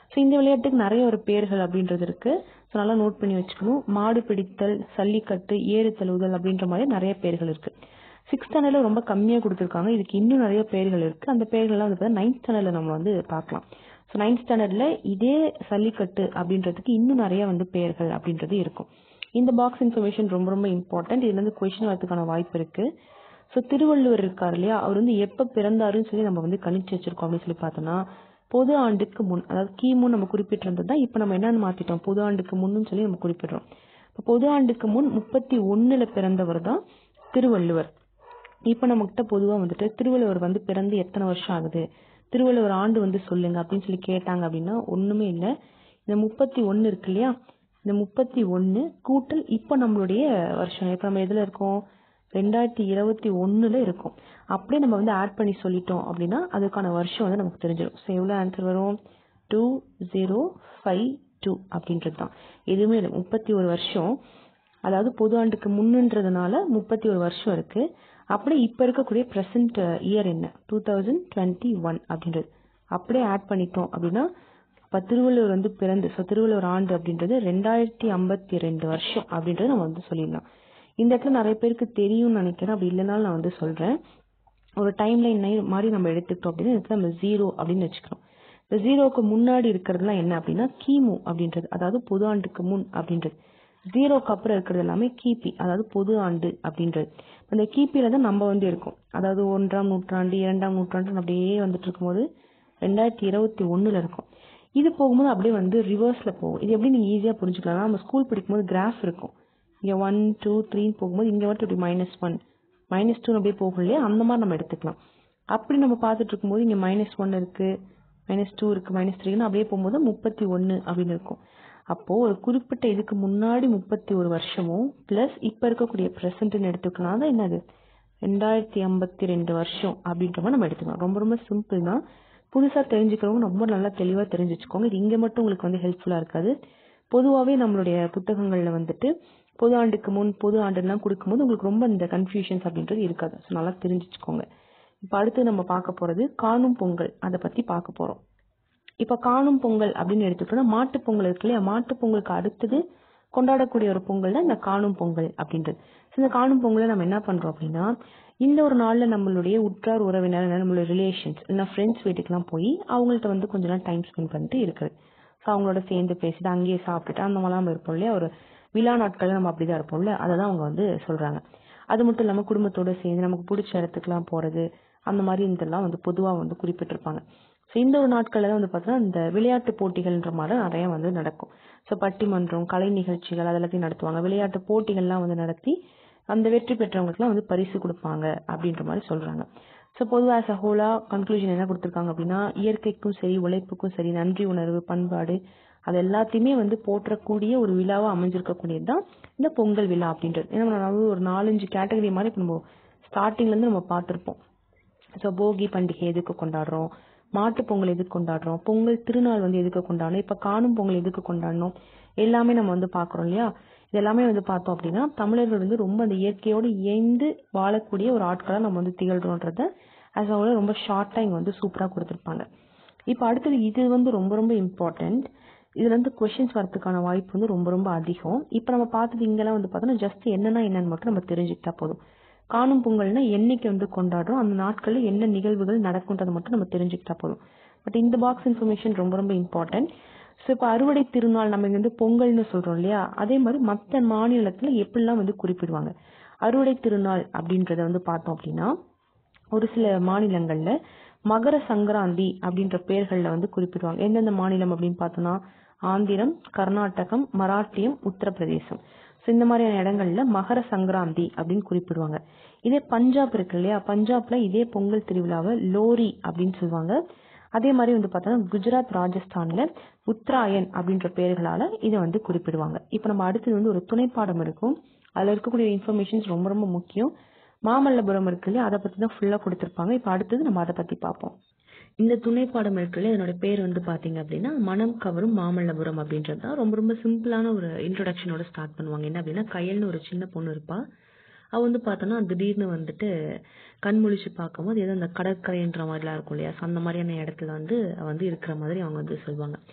ஸோ இந்த விளையாட்டுக்கு நிறைய ஒரு பேர்கள் அப்படின்றது இருக்கு ஸோ நல்லா நோட் பண்ணி வச்சுக்கணும் மாடு பிடித்தல் சல்லிக்கட்டு ஏறு தழுவுதல் அப்படின்ற மாதிரி நிறைய பேர்கள் இருக்கு சிக்ஸ்த் ஸ்டாண்டர்ட்ல ரொம்ப கம்மியாக கொடுத்துருக்காங்க இதுக்கு இன்னும் நிறைய பேர்கள் இருக்கு அந்த பேர்கள்லாம் வந்து பார்த்தா நைன்த் ஸ்டாண்டர்ட்ல நம்ம வந்து பார்க்கலாம் ஸோ நைன்த் ஸ்டாண்டர்ட்ல இதே சல்லிக்கட்டு அப்படின்றதுக்கு இன்னும் நிறைய வந்து பெயர்கள் அப்படின்றது இருக்கும் இந்த பாக்ஸ் இன்ஃபர்மேஷன் ரொம்ப ரொம்ப இம்பார்ட்டன்ட் இதுல இருந்து கொஸ்டின் வரதுக்கான வாய்ப்பு இருக்கு ஸோ திருவள்ளுவர் இருக்கார் இல்லையா அவர் வந்து எப்போ பிறந்தாருன்னு சொல்லி நம்ம வந்து கணிச்சு வச்சிருக்கோம் அப்படின்னு சொல்லி பார்த்தோம்னா பொது ஆண்டுக்கு முன் அதாவது கிமு நம்ம குறிப்பிட்டிருந்தது தான் இப்போ நம்ம என்னன்னு மாத்திட்டோம் பொது ஆண்டுக்கு முன்னு சொல்லி நம்ம குறிப்பிடுறோம் இப்போ பொது ஆண்டுக்கு முன் முப்பத்தி ஒண்ணுல பிறந்தவர் தான் திருவள்ளுவர் இப்போ நம்மகிட்ட பொதுவா வந்துட்டு திருவள்ளுவர் வந்து பிறந்து எத்தனை வருஷம் ஆகுது திருவள்ளுவர் ஆண்டு வந்து சொல்லுங்க அப்படின்னு சொல்லி கேட்டாங்க அப்படின்னா ஒண்ணுமே இல்லை இந்த முப்பத்தி ஒன்னு இருக்கு இல்லையா இந்த முப்பத்தி ஒன்னு கூட்டல் இப்போ நம்மளுடைய வருஷம் இப்போ நம்ம எதுல இருக்கோம் ரெண்டாயிரத்தி இருபத்தி ஒண்ணுல இருக்கும் அப்படியே நம்ம வந்து ஆட் பண்ணி சொல்லிட்டோம் அப்படின்னா அதுக்கான வருஷம் வந்து நமக்கு தெரிஞ்சிடும் ஸோ எவ்வளோ ஆன்சர் வரும் டூ ஜீரோ ஃபைவ் டூ அப்படின்றது தான் எதுவுமே இல்லை முப்பத்தி ஒரு வருஷம் அதாவது பொது ஆண்டுக்கு முன்னுன்றதுனால முப்பத்தி ஒரு வருஷம் இருக்கு அப்படியே இப்ப இருக்கக்கூடிய பிரசன்ட் இயர் என்ன டூ தௌசண்ட் டுவெண்ட்டி ஒன் அப்படின்றது அப்படியே ஆட் பண்ணிட்டோம் அப்படின்னா அப்ப திருவள்ளுவர் வந்து பிறந்து ஸோ திருவள்ளுவர் ஆண்டு அப்படின்றது ரெண்டாயிரத்தி ஐம்பத்தி ரெண்டு வருஷம் அப்படின்றது நம்ம வந்து சொல்லிடலாம் இந்த இடத்துல நிறைய பேருக்கு தெரியும்னு நினைக்கிறேன் அப்படி இல்லைனாலும் நான் வந்து சொல்றேன் ஒரு டைம் லைன் மாதிரி நம்ம எடுத்துக்கிட்டோம் அப்படின்னா இதுக்கு நம்ம ஜீரோ அப்படின்னு வச்சுக்கிறோம் இந்த ஜீரோக்கு முன்னாடி இருக்கிறதுலாம் என்ன அப்படின்னா கிமு அப்படின்றது அதாவது பொது ஆண்டுக்கு முன் அப்படின்றது ஜீரோக்கு அப்புறம் இருக்கிறது எல்லாமே கிபி அதாவது பொது ஆண்டு அப்படின்றது இந்த கிபியில தான் நம்ம வந்து இருக்கோம் அதாவது ஒன்றாம் நூற்றாண்டு இரண்டாம் நூற்றாண்டு அப்படியே வந்துட்டு இருக்கும்போது ரெண்டாயிரத்தி இருபத்தி ஒண்ணுல இருக்கும் இது போகும்போது அப்படியே வந்து ரிவர்ஸ்ல போகும் இது எப்படி நீங்க ஈஸியா புரிஞ்சுக்கலாம் நம்ம ஸ்கூல் படிக்கும்போது கிராஃப் இருக்கும் இங்க ஒன் டூ த்ரீன்னு போகும்போது இங்க மட்டும் இப்படி மைனஸ் ஒன் மைனஸ் டூ அப்படியே போகும் இல்லையா அந்த மாதிரி நம்ம எடுத்துக்கலாம் அப்படி நம்ம பார்த்துட்டு இருக்கும்போது இங்க மைனஸ் ஒன் இருக்கு மைனஸ் டூ இருக்கு மைனஸ் த்ரீன்னு அப்படியே போகும்போது முப்பத்தி ஒன்னு அப்படின்னு இருக்கும் அப்போ ஒரு குறிப்பிட்ட இதுக்கு முன்னாடி முப்பத்தி ஒரு வருஷமும் பிளஸ் இப்ப இருக்கக்கூடிய பிரசன்ட்னு எடுத்துக்கலாம் தான் என்னது ரெண்டாயிரத்தி ஐம்பத்தி ரெண்டு வருஷம் அப்படின்ற மாதிரி நம்ம எடுத்துக்கலாம் ரொம்ப ரொம்ப சிம்பிள் தான் புதுசா தெரிஞ்சுக்கிறவங்க ரொம்ப நல்லா தெளிவா தெரிஞ்சு வச்சுக்கோங்க இது இங்க மட்டும் உங்களுக்கு வந்து ஹெல்ப்ஃபுல்லா இருக்காது பொதுவாவே நம்மளுடைய புத்தகங்கள்ல வந்துட்டு பொது ஆண்டுக்கு முன் பொது ஆண்டுலாம் கொடுக்கும்போது உங்களுக்கு ரொம்ப இந்த கன்ஃபியூஷன்ஸ் அப்படின்றது இருக்காது ஸோ நல்லா தெரிஞ்சு வச்சுக்கோங்க இப்போ அடுத்து நம்ம பார்க்க போறது காணும் பொங்கல் அதை பத்தி பார்க்க போறோம் இப்ப காணும் பொங்கல் அப்படின்னு எடுத்துக்கிட்டோம்னா மாட்டு பொங்கல் இருக்கு இல்லையா மாட்டு பொங்கலுக்கு அடுத்தது கொண்டாடக்கூடிய ஒரு பொங்கல் தான் இந்த காணும் பொங்கல் அப்படின்றது So, இந்த காணும் பொங்கலை நம்ம என்ன பண்றோம் அப்படின்னா இந்த ஒரு நாள்ல நம்மளுடைய உற்றார் உறவினர் நம்மளுடைய ரிலேஷன்ஸ் இல்லைன்னா ஃப்ரெண்ட்ஸ் வீட்டுக்குலாம் போய் அவங்கள்ட்ட வந்து கொஞ்ச நேரம் டைம் ஸ்பெண்ட் பண்ணிட்டு இருக்கிறது ஸோ அவங்களோட சேர்ந்து பேசிட்டு அங்கேயே சாப்பிட்டுட்டு அந்த மாதிரிலாம் நம்ம இருப்போம் இல்லையா ஒரு விழா நாட்கள் நம்ம அப்படிதான் இருப்போம்ல அதை தான் அவங்க வந்து சொல்றாங்க அது மட்டும் இல்லாம குடும்பத்தோட சேர்ந்து நமக்கு பிடிச்ச இடத்துக்குலாம் போறது அந்த மாதிரி இதெல்லாம் வந்து பொதுவா வந்து குறிப்பிட்டிருப்பாங்க ஸோ இந்த ஒரு நாட்கள்ல தான் வந்து பார்த்தோன்னா இந்த விளையாட்டு போட்டிகள்ன்ற மாதிரி நிறைய வந்து நடக்கும் ஸோ பட்டிமன்றம் கலை நிகழ்ச்சிகள் அது எல்லாத்தையும் நடத்துவாங்க விளையாட்டு போட்டிகள்லாம் வந்து நடத்தி அந்த வெற்றி பெற்றவங்களுக்குலாம் வந்து பரிசு கொடுப்பாங்க அப்படின்ற மாதிரி சொல்றாங்க ஸோ பொதுவாக ஆஸ் அ ஹோலா கன்க்ளூஷன் என்ன கொடுத்துருக்காங்க அப்படின்னா இயற்கைக்கும் சரி உழைப்புக்கும் சரி நன்றி உணர்வு பண்பாடு அது எல்லாத்தையுமே வந்து போற்றக்கூடிய ஒரு விழாவா அமைஞ்சிருக்கக்கூடியது தான் இந்த பொங்கல் விழா அப்படின்றது ஏன்னா நம்ம வந்து ஒரு நாலஞ்சு கேட்டகரி மாதிரி இப்போ நம்ம ஸ்டார்டிங்ல இருந்து நம்ம பார்த்திருப்போம் ஸோ போகி பண்டிகை எதுக்கு கொண்டாடுறோம் மாட்டு பொங்கல் எதுக்கு கொண்டாடுறோம் பொங்கல் திருநாள் வந்து எதுக்கு கொண்டாடணும் இப்ப காணும் பொங்கல் எதுக்கு கொண்டாடணும் எல்லாமே நம்ம வந்து பாக்குறோம் இல்லையா இது எல்லாமே வந்து பார்த்தோம் அப்படின்னா தமிழர்கள் வந்து ரொம்ப அந்த இயற்கையோடு இயைந்து வாழக்கூடிய ஒரு ஆட்களா நம்ம வந்து திகழ்றோன்றத ஆஸ் அவ்வளோ ரொம்ப ஷார்ட்டா இங்க வந்து சூப்பரா கொடுத்திருப்பாங்க இப்ப அடுத்தது இது வந்து ரொம்ப ரொம்ப இம்பார்ட்டன்ட் இதுல இருந்து கொஸ்டின்ஸ் வரதுக்கான வாய்ப்பு வந்து ரொம்ப ரொம்ப அதிகம் இப்ப நம்ம பார்த்தது இங்கெல்லாம் வந்து பார்த்தோம்னா ஜஸ்ட் என்னன்னா என்னன்னு மட்டும் நம்ம தெரிஞ்சுக்கிட்டா போதும் காணும் பொங்கல்னா என்னைக்கு வந்து கொண்டாடுறோம் அந்த நாட்கள்ல என்ன நிகழ்வுகள் நடக்கும்ன்றதை மட்டும் நம்ம தெரிஞ்சுக்கிட்டா போதும் பட் இந்த பாக்ஸ் இன்ஃபர்மேஷன் ரொம்ப ரொம்ப இம்பார்ட்டன்ட் ஸோ இப்போ அறுவடை திருநாள் நம்ம இங்க வந்து பொங்கல்னு சொல்றோம் இல்லையா அதே மாதிரி மற்ற மாநிலத்துல எப்படிலாம் வந்து குறிப்பிடுவாங்க அறுவடை திருநாள் அப்படின்றத வந்து பார்த்தோம் அப்படின்னா ஒரு சில மாநிலங்கள்ல மகர சங்கராந்தி அப்படின்ற பெயர்கள்ல வந்து குறிப்பிடுவாங்க எந்தெந்த மாநிலம் அப்படின்னு பார்த்தோம்னா ஆந்திரம் கர்நாடகம் மராட்டியம் உத்தரப்பிரதேசம் ஸோ இந்த மாதிரியான இடங்கள்ல மகர சங்கராந்தி அப்படின்னு குறிப்பிடுவாங்க இதே பஞ்சாப் இருக்கு இல்லையா பஞ்சாப்ல இதே பொங்கல் திருவிழாவை லோரி அப்படின்னு சொல்லுவாங்க அதே மாதிரி வந்து பார்த்தோம்னா குஜராத் ராஜஸ்தான்ல உத்தராயன் அப்படின்ற பெயர்களால இதை வந்து குறிப்பிடுவாங்க இப்போ நம்ம அடுத்தது வந்து ஒரு துணைப்பாடம் இருக்கும் அதுல இருக்கக்கூடிய இன்ஃபர்மேஷன்ஸ் ரொம்ப ரொம்ப முக்கியம் மாமல்லபுரம் இருக்கு இல்லையா அதை பத்தி தான் ஃபுல்லா கொடுத்திருப்பாங்க இப்போ அடுத்தது நம்ம அதை பத்தி பார்ப்போம் இந்த துணைப்பாடம் இருக்குல்ல இதனோட பேர் வந்து பாத்தீங்க அப்படின்னா மனம் கவரும் மாமல்லபுரம் அப்படின்றது தான் ரொம்ப ரொம்ப சிம்பிளான ஒரு இன்ட்ரோடக்ஷனோட ஸ்டார்ட் பண்ணுவாங்க என்ன அப்படின்னா கையல்னு ஒரு சின்ன பொண்ணு இருப்பா அவ வந்து பார்த்தோன்னா திடீர்னு வந்துட்டு கண் முழிச்சு பார்க்கும்போது ஏதோ அந்த கடற்கரைன்ற மாதிரிலாம் இருக்கும் இல்லையா so அந்த மாதிரியான இடத்துல வந்து அவ வந்து இருக்கிற மாதிரி அவங்க வந்து சொல்லுவாங்க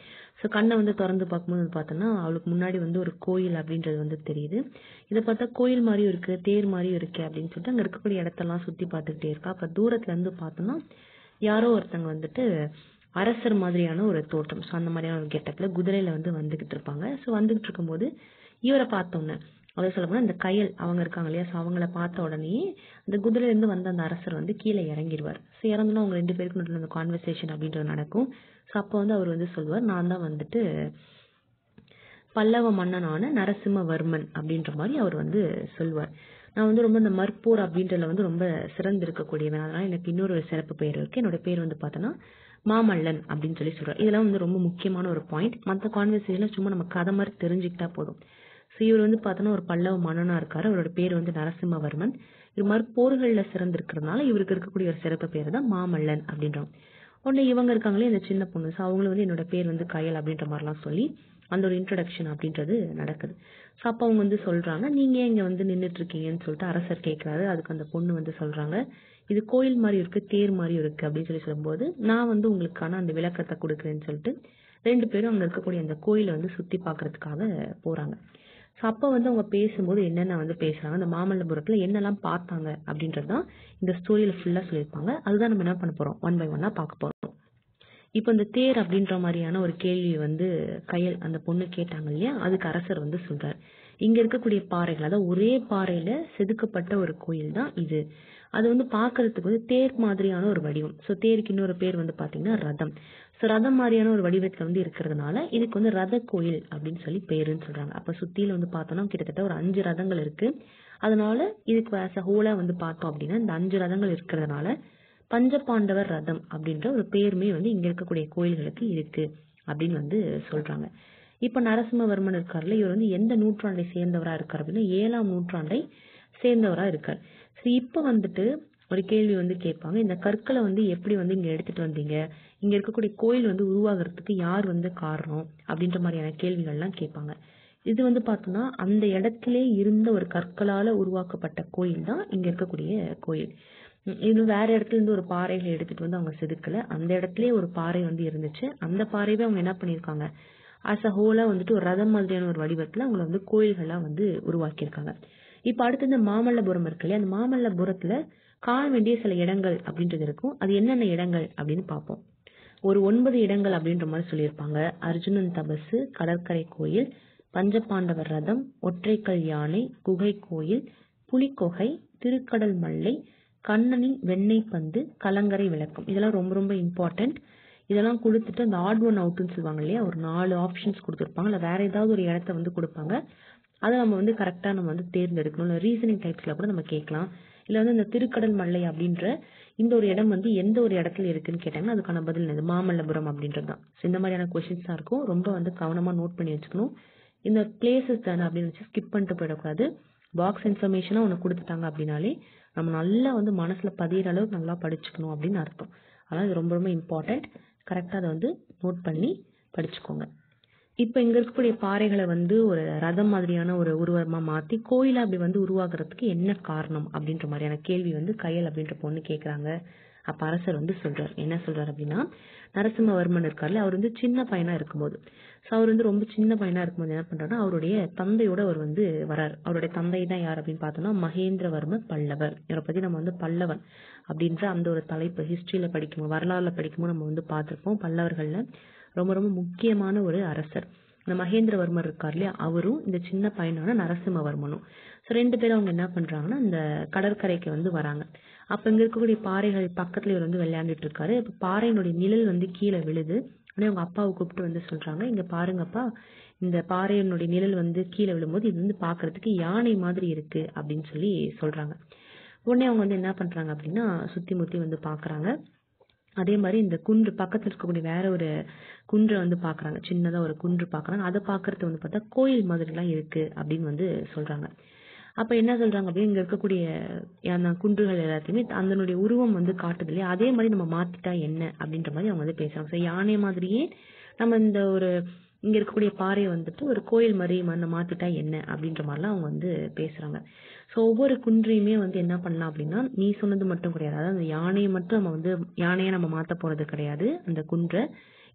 ஸோ கண்ணை வந்து திறந்து பார்க்கும்போது வந்து பார்த்தோன்னா அவளுக்கு முன்னாடி வந்து ஒரு கோயில் அப்படின்றது வந்து தெரியுது இதை பார்த்தா கோயில் மாதிரியும் இருக்கு தேர் மாதிரியும் இருக்கு அப்படின்னு சொல்லிட்டு அங்கே இருக்கக்கூடிய இடத்தெல்லாம் சுற்றி பார்த்துக்கிட்டே இருக்கா அப்போ தூரத்துல இருந்து பார்த்தோன்னா யாரோ ஒருத்தங்க வந்துட்டு அரசர் மாதிரியான ஒரு தோற்றம் ஸோ அந்த மாதிரியான ஒரு கெட்டப்ல குதிரையில வந்து வந்துகிட்டு இருப்பாங்க ஸோ வந்துகிட்டு இருக்கும்போது இவரை பார்த்தோன்னே அதை சொல்ல போனா இந்த கயல் அவங்க இருக்காங்க இல்லையா ஸோ அவங்கள பார்த்த உடனே அந்த குதிரையில இருந்து வந்த அந்த அரசர் வந்து கீழே இறங்கிடுவார் ஸோ இறந்தோன்னா அவங்க ரெண்டு பேருக்கு நடுவில் அந்த கான்வர்சேஷன் அப்படின்றது நடக்கும் ஸோ அப்போ வந்து அவர் வந்து சொல்வார் நான் தான் வந்துட்டு பல்லவ மன்னனான நரசிம்மவர்மன் அப்படின்ற மாதிரி அவர் வந்து சொல்வார் நான் வந்து ரொம்ப இந்த மற்போர் அப்படின்றதுல வந்து ரொம்ப சிறந்து இருக்கக்கூடியவன் அதனால எனக்கு இன்னொரு ஒரு சிறப்பு பெயர் இருக்கு என்னோட பேர் வந்து பார்த்தோன்னா மாமல்லன் அப்படின்னு சொல்லி சொல்றாரு இதெல்லாம் வந்து ரொம்ப முக்கியமான ஒரு பாயிண்ட் மற்ற கான்வர்சேஷன்ல சும்மா நம்ம கதை மாதிரி தெரிஞ்சுக்கிட்டா போதும் ஸோ இவர் வந்து பார்த்தோன்னா ஒரு பல்லவ மன்னனா இருக்காரு அவரோட பேர் வந்து நரசிம்மவர்மன் இவர் மற்போர்கள்ல சிறந்து இருக்கிறதுனால இவருக்கு இருக்கக்கூடிய ஒரு சிறப்பு பேர் தான் மாமல்லன் அப்படின்றோம் உடனே இவங்க இருக்காங்களே இந்த சின்ன பொண்ணு ஸோ அவங்களும் வந்து என்னோட பேர் வந்து கயல் அப்படின்ற மாதிரிலாம் சொல்லி அந்த ஒரு இன்ட்ரடக்ஷன் அப்படின்றது நடக்குது ஸோ அப்போ அவங்க வந்து சொல்றாங்க நீங்க ஏன் இங்க வந்து நின்றுட்டு இருக்கீங்கன்னு சொல்லிட்டு அரசர் கேட்கிறாரு அதுக்கு அந்த பொண்ணு வந்து சொல்றாங்க இது கோயில் மாதிரி இருக்கு தேர் மாதிரி இருக்கு அப்படின்னு சொல்லி சொல்லும்போது நான் வந்து உங்களுக்கான அந்த விளக்கத்தை கொடுக்குறேன்னு சொல்லிட்டு ரெண்டு பேரும் அங்க இருக்கக்கூடிய அந்த கோயிலை வந்து சுத்தி பார்க்கறதுக்காக போறாங்க ஸோ அப்போ வந்து அவங்க பேசும்போது என்னென்ன வந்து பேசுறாங்க அந்த மாமல்லபுரத்துல என்னெல்லாம் பார்த்தாங்க அப்படின்றது தான் இந்த ஸ்டோரியில ஃபுல்லா சொல்லியிருப்பாங்க அதுதான் நம்ம என்ன பண்ண போறோம் ஒன் பை ஒன்னா பார்க்க போறோம் இப்போ இந்த தேர் அப்படின்ற மாதிரியான ஒரு கேள்வி வந்து கையல் அந்த பொண்ணு கேட்டாங்க இல்லையா அதுக்கு அரசர் வந்து சொல்றாரு இங்க இருக்கக்கூடிய பாறைகள் அதாவது ஒரே பாறையில செதுக்கப்பட்ட ஒரு கோயில் தான் இது அது வந்து பார்க்கிறதுக்கு வந்து தேர் மாதிரியான ஒரு வடிவம் ஸோ தேருக்கு இன்னொரு பேர் வந்து பாத்தீங்கன்னா ரதம் ஸோ ரதம் மாதிரியான ஒரு வடிவத்துல வந்து இருக்கிறதுனால இதுக்கு வந்து ரத கோயில் அப்படின்னு சொல்லி பேருன்னு சொல்றாங்க அப்ப சுத்தியில வந்து பார்த்தோம்னா கிட்டத்தட்ட ஒரு அஞ்சு ரதங்கள் இருக்கு அதனால இதுக்கு ஆஸ் அ ஹோலா வந்து பார்த்தோம் அப்படின்னா இந்த அஞ்சு ரதங்கள் இருக்கிறதுனால பஞ்சபாண்டவர் ரதம் அப்படின்ற ஒரு பேருமே வந்து இங்க இருக்கக்கூடிய கோயில்களுக்கு இருக்கு அப்படின்னு வந்து சொல்றாங்க இப்ப நரசிம்மவர்மன் இருக்காருல்ல இவர் வந்து எந்த நூற்றாண்டை சேர்ந்தவரா இருக்கார் அப்படின்னா ஏழாம் நூற்றாண்டை சேர்ந்தவரா இருக்கார் சரி இப்ப வந்துட்டு ஒரு கேள்வி வந்து கேட்பாங்க இந்த கற்களை வந்து எப்படி வந்து இங்க எடுத்துட்டு வந்தீங்க இங்க இருக்கக்கூடிய கோயில் வந்து உருவாகிறதுக்கு யார் வந்து காரணம் அப்படின்ற மாதிரியான கேள்விகள்லாம் கேட்பாங்க இது வந்து பார்த்தோம்னா அந்த இடத்திலே இருந்த ஒரு கற்களால உருவாக்கப்பட்ட கோயில் தான் இங்க இருக்கக்கூடிய கோயில் உம் இது வேற இடத்துல இருந்து ஒரு பாறைகளை எடுத்துட்டு வந்து அவங்க செதுக்கல அந்த இடத்துலயே ஒரு பாறை வந்து இருந்துச்சு அந்த பாறையவே அவங்க என்ன பண்ணிருக்காங்க ஆஸ் அ ஹோலா வந்துட்டு ஒரு ரதம் மாதிரியான ஒரு வடிவத்துல அவங்கள வந்து கோயில்களா வந்து உருவாக்கியிருக்காங்க இப்ப அடுத்து இந்த மாமல்லபுரம் இருக்கு இல்லையா அந்த மாமல்லபுரத்துல காண வேண்டிய சில இடங்கள் அப்படின்றது இருக்கும் அது என்னென்ன இடங்கள் அப்படின்னு பார்ப்போம் ஒரு ஒன்பது இடங்கள் அப்படின்ற மாதிரி சொல்லியிருப்பாங்க அர்ஜுனன் தபசு கடற்கரை கோயில் பஞ்சபாண்டவர் ரதம் ஒற்றைக்கல் யானை குகை கோயில் புலிக்கொகை திருக்கடல் மல்லை கண்ணனின் வெண்ணெய் பந்து கலங்கரை விளக்கம் இதெல்லாம் ரொம்ப ரொம்ப இம்பார்ட்டன்ட் இதெல்லாம் கொடுத்துட்டு அந்த ஆட் ஒன் அவுட்னு சொல்லுவாங்க இல்லையா ஒரு நாலு ஆப்ஷன்ஸ் கொடுத்துருப்பாங்க இல்லை வேற ஏதாவது ஒரு இடத்த வந்து கொடுப்பாங்க அதை நம்ம வந்து கரெக்டா நம்ம வந்து தேர்ந்தெடுக்கணும் இல்லை ரீசனிங் டைப்ஸ்ல கூட நம்ம கேட்கலாம் இல்லை வந்து இந்த திருக்கடல் மல்லை அப்படின்ற இந்த ஒரு இடம் வந்து எந்த ஒரு இடத்துல இருக்குன்னு கேட்டாங்கன்னா அதுக்கான பதில் என்னது மாமல்லபுரம் அப்படின்றது தான் ஸோ இந்த மாதிரியான கொஷின்ஸ் தான் இருக்கும் ரொம்ப வந்து கவனமா நோட் பண்ணி வச்சுக்கணும் இந்த பிளேசஸ் தானே அப்படின்னு வச்சு ஸ்கிப் பண்ணிட்டு போயிடக்கூடாது பாக்ஸ் இன்ஃபர்மேஷனா ஒன்று கொடுத்துட்டாங்க அப்படின்னாலே நம்ம நல்லா வந்து மனசுல பதியிற அளவுக்கு நல்லா படிச்சுக்கணும் அப்படின்னு அர்த்தம் அதனால இது ரொம்ப ரொம்ப இம்பார்ட்டன்ட் கரெக்டாக அதை வந்து நோட் பண்ணி படிச்சுக்கோங்க இப்போ இங்க இருக்கக்கூடிய பாறைகளை வந்து ஒரு ரதம் மாதிரியான ஒரு உருவமா மாத்தி கோயிலா அப்படி வந்து உருவாக்குறதுக்கு என்ன காரணம் அப்படின்ற மாதிரியான கேள்வி வந்து கையல் அப்படின்ற பொண்ணு கேக்குறாங்க அப்ப அரசர் வந்து சொல்றாரு என்ன சொல்றாரு அப்படின்னா நரசிம்மவர்மன் இருக்கார்ல அவர் வந்து சின்ன பையனா இருக்கும்போது ஸோ அவர் வந்து ரொம்ப சின்ன பையனா இருக்கும்போது என்ன பண்றாருன்னா அவருடைய தந்தையோட அவர் வந்து வரார் அவருடைய தந்தை தான் யார் அப்படின்னு பார்த்தோம்னா மகேந்திரவர்ம பல்லவர் இவரை பத்தி நம்ம வந்து பல்லவன் அப்படின்ற அந்த ஒரு தலைப்பு ஹிஸ்டரியில படிக்கும்போது வரலாறுல படிக்கும்போது நம்ம வந்து பார்த்திருப்போம் பல்லவர்கள்ல ரொம்ப ரொம்ப முக்கியமான ஒரு அரசர் இந்த மகேந்திரவர்மர் இருக்கார் இல்லையா அவரும் இந்த சின்ன பையனான நரசிம்மவர்மனும் ஸோ ரெண்டு பேரும் அவங்க என்ன பண்றாங்கன்னா இந்த கடற்கரைக்கு வந்து வராங்க அப்ப இங்க இருக்கக்கூடிய பாறைகள் பக்கத்துல இவர் வந்து விளையாண்டுட்டு இருக்காரு இப்ப பாறையினுடைய நிழல் வந்து கீழே விழுது உடனே அவங்க அப்பாவை கூப்பிட்டு வந்து சொல்றாங்க இங்க பாருங்கப்பா இந்த பாறையினுடைய நிழல் வந்து கீழே விழும்போது இது வந்து பாக்குறதுக்கு யானை மாதிரி இருக்கு அப்படின்னு சொல்லி சொல்றாங்க உடனே அவங்க வந்து என்ன பண்றாங்க அப்படின்னா சுத்தி முத்தி வந்து பாக்குறாங்க அதே மாதிரி இந்த குன்று பக்கத்துல இருக்கக்கூடிய வேற ஒரு குன்றை வந்து பாக்குறாங்க சின்னதா ஒரு குன்று பாக்குறாங்க அதை பாக்குறது வந்து பார்த்தா கோயில் மாதிரி எல்லாம் இருக்கு அப்படின்னு வந்து சொல்றாங்க அப்ப என்ன சொல்றாங்க அப்படின்னா இங்க இருக்கக்கூடிய அந்த குன்றுகள் எல்லாத்தையுமே அதனுடைய உருவம் வந்து காட்டுது இல்லையா அதே மாதிரி நம்ம மாத்திட்டா என்ன அப்படின்ற மாதிரி அவங்க வந்து பேசுறாங்க So, யானை மாதிரியே நம்ம இந்த ஒரு இங்க இருக்கக்கூடிய பாறையை வந்துட்டு ஒரு கோயில் மாதிரி மண்ணை மாத்திட்டா என்ன அப்படின்ற மாதிரிலாம் அவங்க வந்து பேசுறாங்க சோ ஒவ்வொரு குன்றையுமே வந்து என்ன பண்ணலாம் அப்படின்னா நீ சொன்னது மட்டும் கிடையாது அதாவது அந்த யானையை மட்டும் நம்ம வந்து யானையை நம்ம மாத்த போறது கிடையாது அந்த குன்றை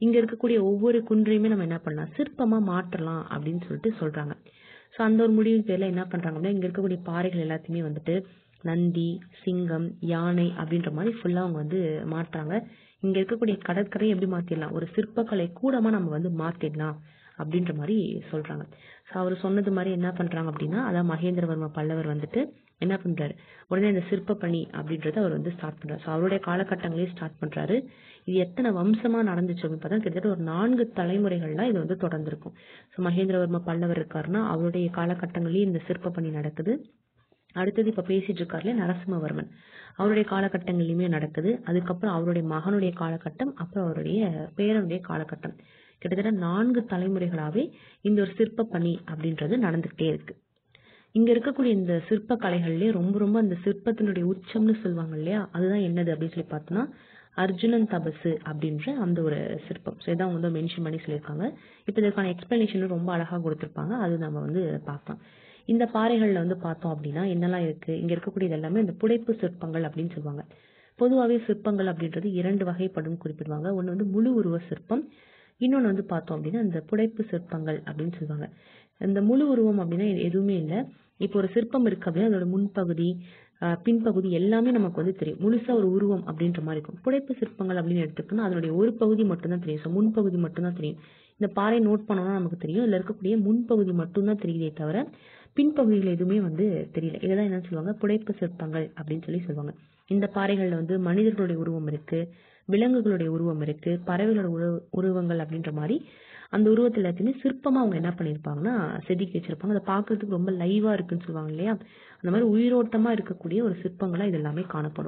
இங்க இருக்கக்கூடிய ஒவ்வொரு குன்றையுமே நம்ம என்ன பண்ணலாம் சிற்பமா மாற்றலாம் அப்படின்னு சொல்லிட்டு சொல்றாங்க ஸோ அந்த ஒரு முடிவின் பேர்ல என்ன பண்றாங்க அப்படின்னா இங்க இருக்கக்கூடிய பாறைகள் எல்லாத்தையுமே வந்துட்டு நந்தி சிங்கம் யானை அப்படின்ற மாதிரி ஃபுல்லா அவங்க வந்து மாற்றுறாங்க இங்க இருக்கக்கூடிய கடற்கரை எப்படி மாத்திடலாம் ஒரு சிற்பக்கலை கூடமா நம்ம வந்து மாத்திடலாம் அப்படின்ற மாதிரி சொல்றாங்க ஸோ அவர் சொன்னது மாதிரி என்ன பண்றாங்க அப்படின்னா அதான் மகேந்திரவர்ம பல்லவர் வந்துட்டு என்ன பண்றாரு உடனே இந்த சிற்ப பணி அப்படின்றத அவர் வந்து ஸ்டார்ட் பண்றாரு ஸோ அவருடைய காலகட்டங்களே ஸ்டார்ட் பண்றாரு இது எத்தனை வம்சமா நடந்துச்சு அப்படின்னு பார்த்தா கிட்டத்தட்ட ஒரு நான்கு தலைமுறைகள்லாம் இது வந்து தொடர்ந்துருக்கும் ஸோ மகேந்திரவர்ம பல்லவர் இருக்காருன்னா அவருடைய காலகட்டங்களிலேயே இந்த சிற்ப பணி நடக்குது அடுத்தது இப்ப பேசிட்டு இருக்காருல நரசிம்மவர்மன் அவருடைய காலகட்டங்கள்லயுமே நடக்குது அதுக்கப்புறம் அவருடைய மகனுடைய காலகட்டம் அப்புறம் அவருடைய பேரனுடைய காலகட்டம் கிட்டத்தட்ட நான்கு தலைமுறைகளாவே இந்த ஒரு சிற்ப பணி அப்படின்றது நடந்துகிட்டே இருக்கு இங்க இருக்கக்கூடிய இந்த சிற்ப கலைகள்லயே ரொம்ப ரொம்ப அந்த சிற்பத்தினுடைய உச்சம்னு சொல்லுவாங்க இல்லையா அதுதான் என்னது அப்படின்னு சொல்லி பார்த்தோம்னா அர்ஜுனன் தபசு அப்படின்ற அந்த ஒரு சிற்பம் ஸோ இதான் வந்து மென்ஷன் பண்ணி சொல்லியிருக்காங்க இப்போ இதற்கான எக்ஸ்பிளனேஷன் ரொம்ப அழகா கொடுத்துருப்பாங்க அது நம்ம வந்து பார்க்கலாம் இந்த பாறைகள்ல வந்து பார்த்தோம் அப்படின்னா என்னெல்லாம் இருக்கு இங்க இருக்கக்கூடியது எல்லாமே இந்த புடைப்பு சிற்பங்கள் அப்படின்னு சொல்லுவாங்க பொதுவாகவே சிற்பங்கள் அப்படின்றது இரண்டு வகைப்படும் குறிப்பிடுவாங்க ஒன்று வந்து முழு உருவ சிற்பம் இன்னொன்று வந்து பார்த்தோம் அப்படின்னா இந்த புடைப்பு சிற்பங்கள் அப்படின்னு சொல்லுவாங்க இந்த முழு உருவம் அப்படின்னா எதுவுமே இல்லை இப்போ ஒரு சிற்பம் இருக்கு அப்படின்னா அதோட முன்பகுதி ஆஹ் பின்பகுதி எல்லாமே நமக்கு வந்து தெரியும் முழுசா ஒரு உருவம் அப்படின்ற மாதிரி இருக்கும் புடைப்பு சிற்பங்கள் அப்படின்னு எடுத்துக்கிட்டோம்னா அதனுடைய ஒரு பகுதி மட்டும்தான் தெரியும் ஸோ முன்பகுதி மட்டும்தான் தெரியும் இந்த பாறை நோட் பண்ணோம்னா நமக்கு தெரியும் இதுல இருக்கக்கூடிய முன்பகுதி மட்டும்தான் தெரியுதே தவிர பின்பகுதியில் எதுவுமே வந்து தெரியல இதெல்லாம் என்ன சொல்லுவாங்க புடைப்பு சிற்பங்கள் அப்படின்னு சொல்லி சொல்லுவாங்க இந்த பாறைகள்ல வந்து மனிதர்களுடைய உருவம் இருக்கு விலங்குகளுடைய உருவம் இருக்கு பறவைகளோட உருவ உருவங்கள் அப்படின்ற மாதிரி அந்த உருவத்தை எல்லாத்தையுமே சிற்பமா அவங்க என்ன பண்ணியிருப்பாங்கன்னா செதுக்கி வச்சிருப்பாங்க அதை பார்க்கறதுக்கு ரொம்ப லைவா இருக்குன்னு சொல்லுவாங்க இல்லையா அந்த மாதிரி உயிரோட்டமா இருக்கக்கூடிய ஒரு சிற்பங்களா இது எல்லாமே காணப்படும்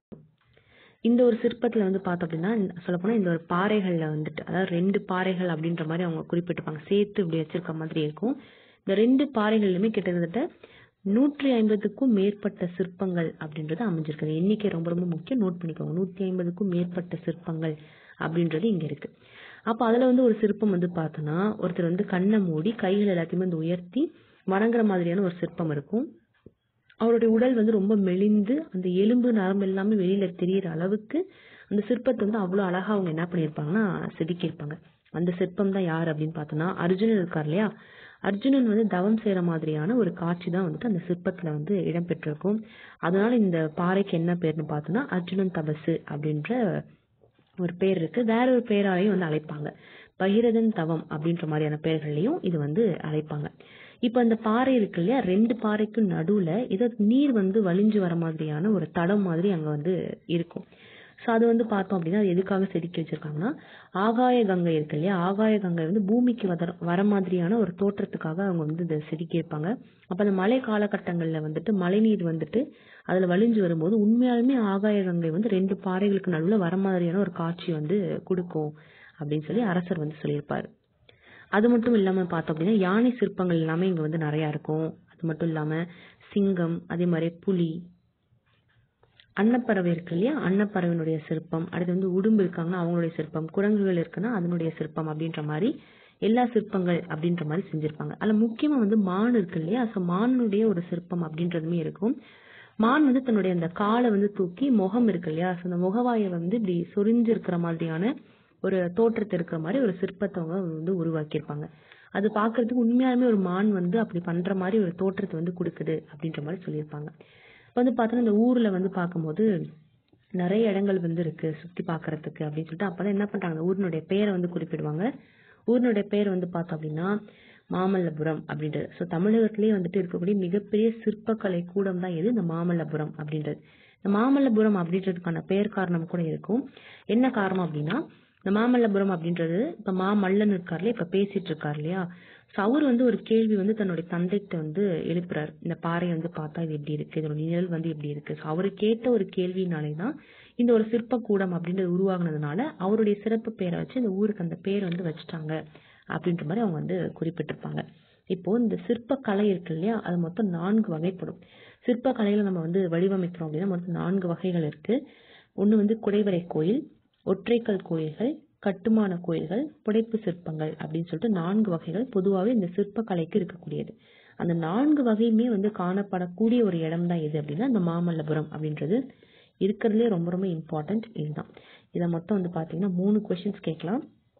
இந்த ஒரு சிற்பத்துல வந்து பார்த்தோம் அப்படின்னா சொல்ல போனா இந்த ஒரு பாறைகள்ல வந்துட்டு அதாவது ரெண்டு பாறைகள் அப்படின்ற மாதிரி அவங்க குறிப்பிட்டிருப்பாங்க சேர்த்து இப்படி வச்சிருக்க மாதிரி இருக்கும் இந்த ரெண்டு பாறைகள்லுமே கிட்டத்தட்ட நூற்றி ஐம்பதுக்கும் மேற்பட்ட சிற்பங்கள் அப்படின்றது அமைஞ்சிருக்கு எண்ணிக்கை ரொம்ப ரொம்ப முக்கியம் நோட் பண்ணிக்கோங்க நூத்தி ஐம்பதுக்கும் மேற்பட்ட சிற்பங்கள் அப்படின்றது இங்க இருக்கு அப்ப அதுல வந்து ஒரு சிற்பம் வந்து பார்த்தோம்னா ஒருத்தர் வந்து கண்ணை மூடி கைகள் எல்லாத்தையுமே வந்து உயர்த்தி வணங்குற மாதிரியான ஒரு சிற்பம் இருக்கும் அவருடைய உடல் வந்து ரொம்ப மெலிந்து அந்த எலும்பு நரம்பு எல்லாமே வெளியில தெரியற அளவுக்கு அந்த சிற்பத்தை வந்து அவ்வளவு அழகா அவங்க என்ன பண்ணியிருப்பாங்கன்னா செதுக்கியிருப்பாங்க அந்த சிற்பம் தான் யார் அப்படின்னு பார்த்தோம்னா அர்ஜுனன் இருக்கார் இல்லையா அர்ஜுனன் வந்து தவம் செய்யற மாதிரியான ஒரு காட்சி தான் வந்துட்டு அந்த சிற்பத்துல வந்து இடம்பெற்றிருக்கும் அதனால இந்த பாறைக்கு என்ன பேர்னு பார்த்தோம்னா அர்ஜுனன் தபசு அப்படின்ற ஒரு பேர் இருக்கு வேற ஒரு பேராலையும் வந்து அழைப்பாங்க பகிரதன் தவம் அப்படின்ற மாதிரியான பெயர்களையும் இது வந்து அழைப்பாங்க இப்ப அந்த பாறை இருக்கு இல்லையா ரெண்டு பாறைக்கும் நடுவுல ஏதோ நீர் வந்து வலிஞ்சு வர மாதிரியான ஒரு தடம் மாதிரி அங்க வந்து இருக்கும் ஸோ அது வந்து பார்த்தோம் அப்படின்னா அது எதுக்காக செதுக்கி வச்சிருக்காங்கன்னா ஆகாய கங்கை இருக்கு இல்லையா ஆகாய கங்கை வந்து பூமிக்கு வர வர மாதிரியான ஒரு தோற்றத்துக்காக அவங்க வந்து இதை செதுக்கி இருப்பாங்க அப்ப அந்த மழை காலகட்டங்கள்ல வந்துட்டு மழைநீர் வந்துட்டு அதுல வலிஞ்சு வரும்போது உண்மையாலுமே ஆகாய கங்கை வந்து ரெண்டு பாறைகளுக்கு நடுவுல வர மாதிரியான ஒரு காட்சி வந்து கொடுக்கும் அப்படின்னு சொல்லி அரசர் வந்து சொல்லியிருப்பாரு அது மட்டும் இல்லாம பார்த்தோம் அப்படின்னா யானை சிற்பங்கள் எல்லாமே இங்க வந்து நிறைய இருக்கும் அது மட்டும் இல்லாம சிங்கம் அதே மாதிரி புலி அன்னப்பறவை இருக்கு இல்லையா அன்னப்பறவையினுடைய சிற்பம் அடுத்து வந்து உடும்பு இருக்காங்கன்னா அவங்களுடைய சிற்பம் குரங்குகள் இருக்குன்னா அதனுடைய சிற்பம் அப்படின்ற மாதிரி எல்லா சிற்பங்கள் அப்படின்ற மாதிரி செஞ்சிருப்பாங்க அதுல முக்கியமா வந்து மான் இருக்கு இல்லையா ஸோ மானுடைய ஒரு சிற்பம் அப்படின்றதுமே இருக்கும் மான் வந்து தன்னுடைய அந்த காலை வந்து தூக்கி முகம் இருக்கு இல்லையா ஸோ அந்த முகவாயை வந்து இப்படி சொரிஞ்சு இருக்கிற மாதிரியான ஒரு தோற்றத்தை இருக்கிற மாதிரி ஒரு சிற்பத்தை அவங்க வந்து உருவாக்கியிருப்பாங்க அது பார்க்கறதுக்கு உண்மையாலுமே ஒரு மான் வந்து அப்படி பண்ற மாதிரி ஒரு தோற்றத்தை வந்து கொடுக்குது அப்படின்ற மாதிரி சொல்லியிருப்பாங்க இப்போ வந்து பார்த்தோன்னா இந்த ஊர்ல வந்து பார்க்கும்போது நிறைய இடங்கள் வந்து இருக்கு சுத்தி பார்க்கறதுக்கு அப்படின்னு சொல்லிட்டு அப்பதான் என்ன பண்றாங்க அந்த ஊரினுடைய பேரை வந்து குறிப்பிடுவாங்க ஊரினுடைய பேர் வந்து பார்த்தோம் அப்படின்னா மாமல்லபுரம் அப்படின்றது ஸோ தமிழகத்திலேயே வந்துட்டு இருக்கக்கூடிய மிகப்பெரிய சிற்பக்கலை கூடம் தான் எது இந்த மாமல்லபுரம் அப்படின்றது இந்த மாமல்லபுரம் அப்படின்றதுக்கான பெயர் காரணம் கூட இருக்கும் என்ன காரணம் அப்படின்னா இந்த மாமல்லபுரம் அப்படின்றது இப்ப மாமல்லன் இருக்கார்ல இப்ப பேசிட்டு இருக்காரு இல்லையா சோ அவர் வந்து ஒரு கேள்வி வந்து தன்னுடைய தந்தைகிட்ட வந்து எழுப்புறாரு இந்த பாறை வந்து பார்த்தா இது எப்படி இருக்கு இதோட நிழல் வந்து எப்படி இருக்கு சோ அவரு கேட்ட ஒரு கேள்வினாலேதான் இந்த ஒரு சிற்ப கூடம் அப்படின்றது உருவாகுனதுனால அவருடைய சிறப்பு பேரை வச்சு இந்த ஊருக்கு அந்த பேர் வந்து வச்சுட்டாங்க அப்படின்ற மாதிரி அவங்க வந்து குறிப்பிட்டிருப்பாங்க இப்போ இந்த சிற்ப கலை இருக்கு இல்லையா அது மொத்தம் நான்கு வகைப்படும் சிற்ப கலையில நம்ம வந்து வடிவமைக்கிறோம் அப்படின்னா மொத்தம் நான்கு வகைகள் இருக்கு ஒண்ணு வந்து குடைவரை கோயில் ஒற்றைக்கல் கோயில்கள் கட்டுமான கோயில்கள் புடைப்பு சிற்பங்கள் அப்படின்னு சொல்லிட்டு நான்கு வகைகள் பொதுவாகவே இந்த சிற்ப கலைக்கு இருக்கக்கூடியது அந்த நான்கு வகையுமே வந்து காணப்படக்கூடிய ஒரு இடம் தான் எது அப்படின்னா இந்த மாமல்லபுரம் அப்படின்றது இருக்கிறதுலே ரொம்ப ரொம்ப இம்பார்ட்டன்ட் இதுதான் இதை மொத்தம் வந்து பாத்தீங்கன்னா மூணு கொஸ்டின்ஸ் கேட்கலாம்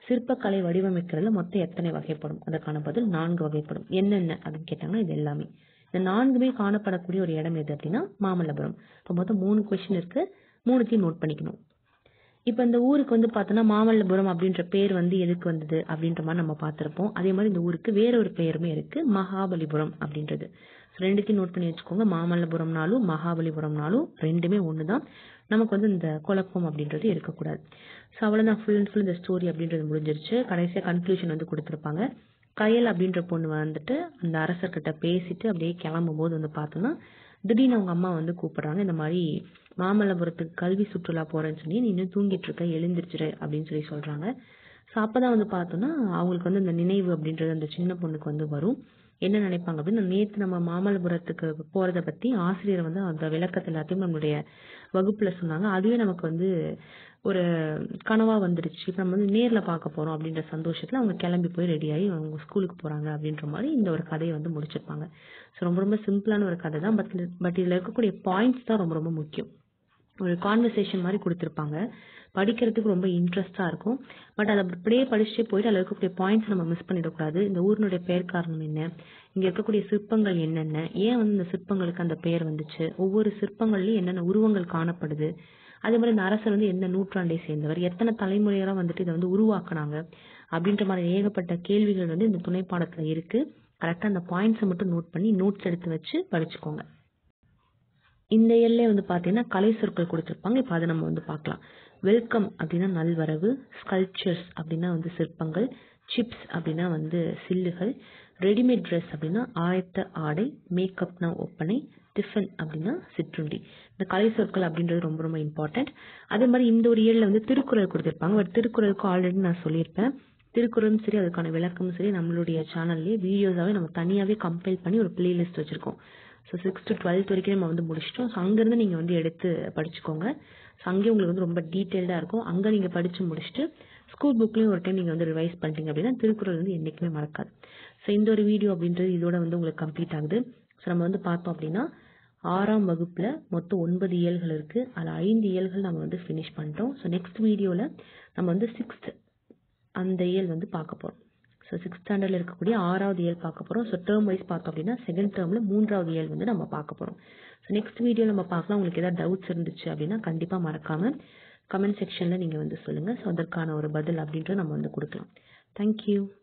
சிற்பக்கலை வடிவமைக்கிறதுல மொத்தம் எத்தனை வகைப்படும் அதற்கான பதில் நான்கு வகைப்படும் என்னென்ன அப்படின்னு கேட்டாங்கன்னா இது எல்லாமே இந்த நான்குமே காணப்படக்கூடிய ஒரு இடம் எது அப்படின்னா மாமல்லபுரம் இப்போ மொத்தம் மூணு கொஸ்டின் இருக்கு மூணுத்தையும் நோட் பண்ணிக்கணும் இப்போ இந்த ஊருக்கு வந்து பார்த்தோன்னா மாமல்லபுரம் அப்படின்ற பேர் வந்து எதுக்கு வந்தது அப்படின்ற மாதிரி நம்ம பார்த்துருப்போம் அதே மாதிரி இந்த ஊருக்கு வேற ஒரு பெயருமே இருக்கு மகாபலிபுரம் அப்படின்றது ஸோ ரெண்டுத்தையும் நோட் பண்ணி வச்சுக்கோங்க மாமல்லபுரம்னாலும் மகாபலிபுரம்னாலும் ரெண்டுமே ஒன்று தான் நமக்கு வந்து இந்த குழப்பம் அப்படின்றது இருக்கக்கூடாது ஸோ அவ்வளோதான் ஃபுல் அண்ட் ஃபுல் இந்த ஸ்டோரி அப்படின்றது முடிஞ்சிருச்சு கடைசியாக கன்க்ளூஷன் வந்து கொடுத்துருப்பாங்க கயல் அப்படின்ற பொண்ணு வந்துட்டு அந்த அரசர்கிட்ட பேசிட்டு அப்படியே கிளம்பும் போது வந்து பார்த்தோம்னா திடீர்னு அவங்க அம்மா வந்து கூப்பிடுறாங்க இந்த மாதிரி மாமல்லபுரத்துக்கு கல்வி சுற்றுலா போறேன்னு சொல்லி நீ இன்னும் தூங்கிட்டு இருக்க எழுந்திருச்சிரு அப்படின்னு சொல்லி சொல்றாங்க ஸோ அப்பதான் வந்து பார்த்தோம்னா அவங்களுக்கு வந்து இந்த நினைவு அப்படின்றது அந்த சின்ன பொண்ணுக்கு வந்து வரும் என்ன நினைப்பாங்க அப்படின்னு நேற்று நம்ம மாமல்லபுரத்துக்கு போறத பத்தி ஆசிரியர் வந்து அந்த விளக்கத்தை எல்லாத்தையும் நம்மளுடைய வகுப்புல சொன்னாங்க அதுவே நமக்கு வந்து ஒரு கனவா வந்துருச்சு இப்போ நம்ம வந்து நேர்ல பார்க்க போறோம் அப்படின்ற சந்தோஷத்துல அவங்க கிளம்பி போய் ரெடி ஆகி அவங்க ஸ்கூலுக்கு போறாங்க அப்படின்ற மாதிரி இந்த ஒரு கதையை வந்து முடிச்சிருப்பாங்க ஸோ ரொம்ப ரொம்ப சிம்பிளான ஒரு கதை தான் பட் பட் இதுல இருக்கக்கூடிய பாயிண்ட்ஸ் தான் ரொம்ப ரொம்ப முக்கியம் ஒரு கான்வர்சேஷன் மாதிரி கொடுத்துருப்பாங்க படிக்கிறதுக்கு ரொம்ப இன்ட்ரெஸ்டா இருக்கும் பட் அதை அப்படியே படிச்சுட்டே போயிட்டு அதில் இருக்கக்கூடிய பாயிண்ட்ஸ் நம்ம மிஸ் பண்ணிடக்கூடாது இந்த ஊரினுடைய பெயர் காரணம் என்ன இங்க இருக்கக்கூடிய சிற்பங்கள் என்னென்ன ஏன் வந்து இந்த சிற்பங்களுக்கு அந்த பெயர் வந்துச்சு ஒவ்வொரு சிற்பங்கள்லயும் என்னென்ன உருவங்கள் காணப்படுது அதே மாதிரி இந்த அரசர் வந்து எந்த நூற்றாண்டை சேர்ந்தவர் எத்தனை தலைமுறைகளா வந்துட்டு இதை வந்து உருவாக்குனாங்க அப்படின்ற மாதிரி ஏகப்பட்ட கேள்விகள் வந்து இந்த துணை பாடத்துல இருக்கு கரெக்டா அந்த பாயிண்ட்ஸை மட்டும் நோட் பண்ணி நோட்ஸ் எடுத்து வச்சு படிச்சுக்கோங்க இந்த எல்லே வந்து பார்த்தீங்கன்னா கலை சொற்கள் கொடுத்துருப்பாங்க இப்போ அதை நம்ம வந்து பார்க்கலாம் வெல்கம் அப்படின்னா நல்வரவு ஸ்கல்ப்சர்ஸ் அப்படின்னா வந்து சிற்பங்கள் சிப்ஸ் அப்படின்னா வந்து சில்லுகள் ரெடிமேட் ட்ரெஸ் அப்படின்னா ஆயத்த ஆடை மேக்கப்னா ஒப்பனை டிஃபன் அப்படின்னா சிற்றுண்டி இந்த கலை சொற்கள் அப்படின்றது ரொம்ப ரொம்ப இம்பார்ட்டன்ட் அதே மாதிரி இந்த ஒரு இயல்ல வந்து திருக்குறள் கொடுத்துருப்பாங்க பட் திருக்குறளுக்கு ஆல்ரெடி நான் சொல்லியிருப்பேன் திருக்குறளும் சரி அதுக்கான விளக்கமும் சரி நம்மளுடைய சேனல்லேயே வீடியோஸாவே நம்ம தனியாவே கம்பைல் பண்ணி ஒரு பிளேலிஸ்ட் வச்சிருக்கோம் ஸோ சிக்ஸ் டு டுவெல்த் வரைக்கும் நம்ம வந்து முடிச்சிட்டோம் ஸோ அங்கேருந்து நீங்கள் வந்து எடுத்து படிச்சுக்கோங்க ஸோ அங்கேயே உங்களுக்கு வந்து ரொம்ப டீட்டெயில்டாக இருக்கும் அங்கே நீங்கள் படித்து முடிச்சுட்டு ஸ்கூல் புக்லேயும் ஒரு டைம் நீங்கள் வந்து ரிவைஸ் பண்ணிட்டீங்க அப்படின்னா திருக்குறள் வந்து என்றைக்குமே மறக்காது ஸோ இந்த ஒரு வீடியோ அப்படின்றது இதோட வந்து உங்களுக்கு கம்ப்ளீட் ஆகுது ஸோ நம்ம வந்து பார்த்தோம் அப்படின்னா ஆறாம் வகுப்பில் மொத்தம் ஒன்பது இயல்கள் இருக்குது அதில் ஐந்து இயல்கள் நம்ம வந்து ஃபினிஷ் பண்ணிட்டோம் ஸோ நெக்ஸ்ட் வீடியோவில் நம்ம வந்து சிக்ஸ்த் அந்த இயல் வந்து பார்க்க போகிறோம் ஸோ சிக்ஸ்த் ஸ்டாண்டர்டில் இருக்கக்கூடிய ஆறாவது இயல் பார்க்க போகிறோம் ஸோ டேர்ம் வைஸ் பார்த்தோம் அப்படின்னா செகண்ட் டேர்மில் மூன்றாவது இயல் வந்து நம்ம பார்க்க போகிறோம் ஸோ நெக்ஸ்ட் வீடியோ நம்ம பார்க்கலாம் உங்களுக்கு ஏதாவது டவுட்ஸ் இருந்துச்சு அப்படின்னா கண்டிப்பாக மறக்காமல் கமெண்ட் செக்ஷனில் நீங்கள் வந்து சொல்லுங்கள் ஸோ அதற்கான ஒரு பதில் அப்படின்றத நம்ம வந்து கொடுக்கலாம் தேங்க்யூ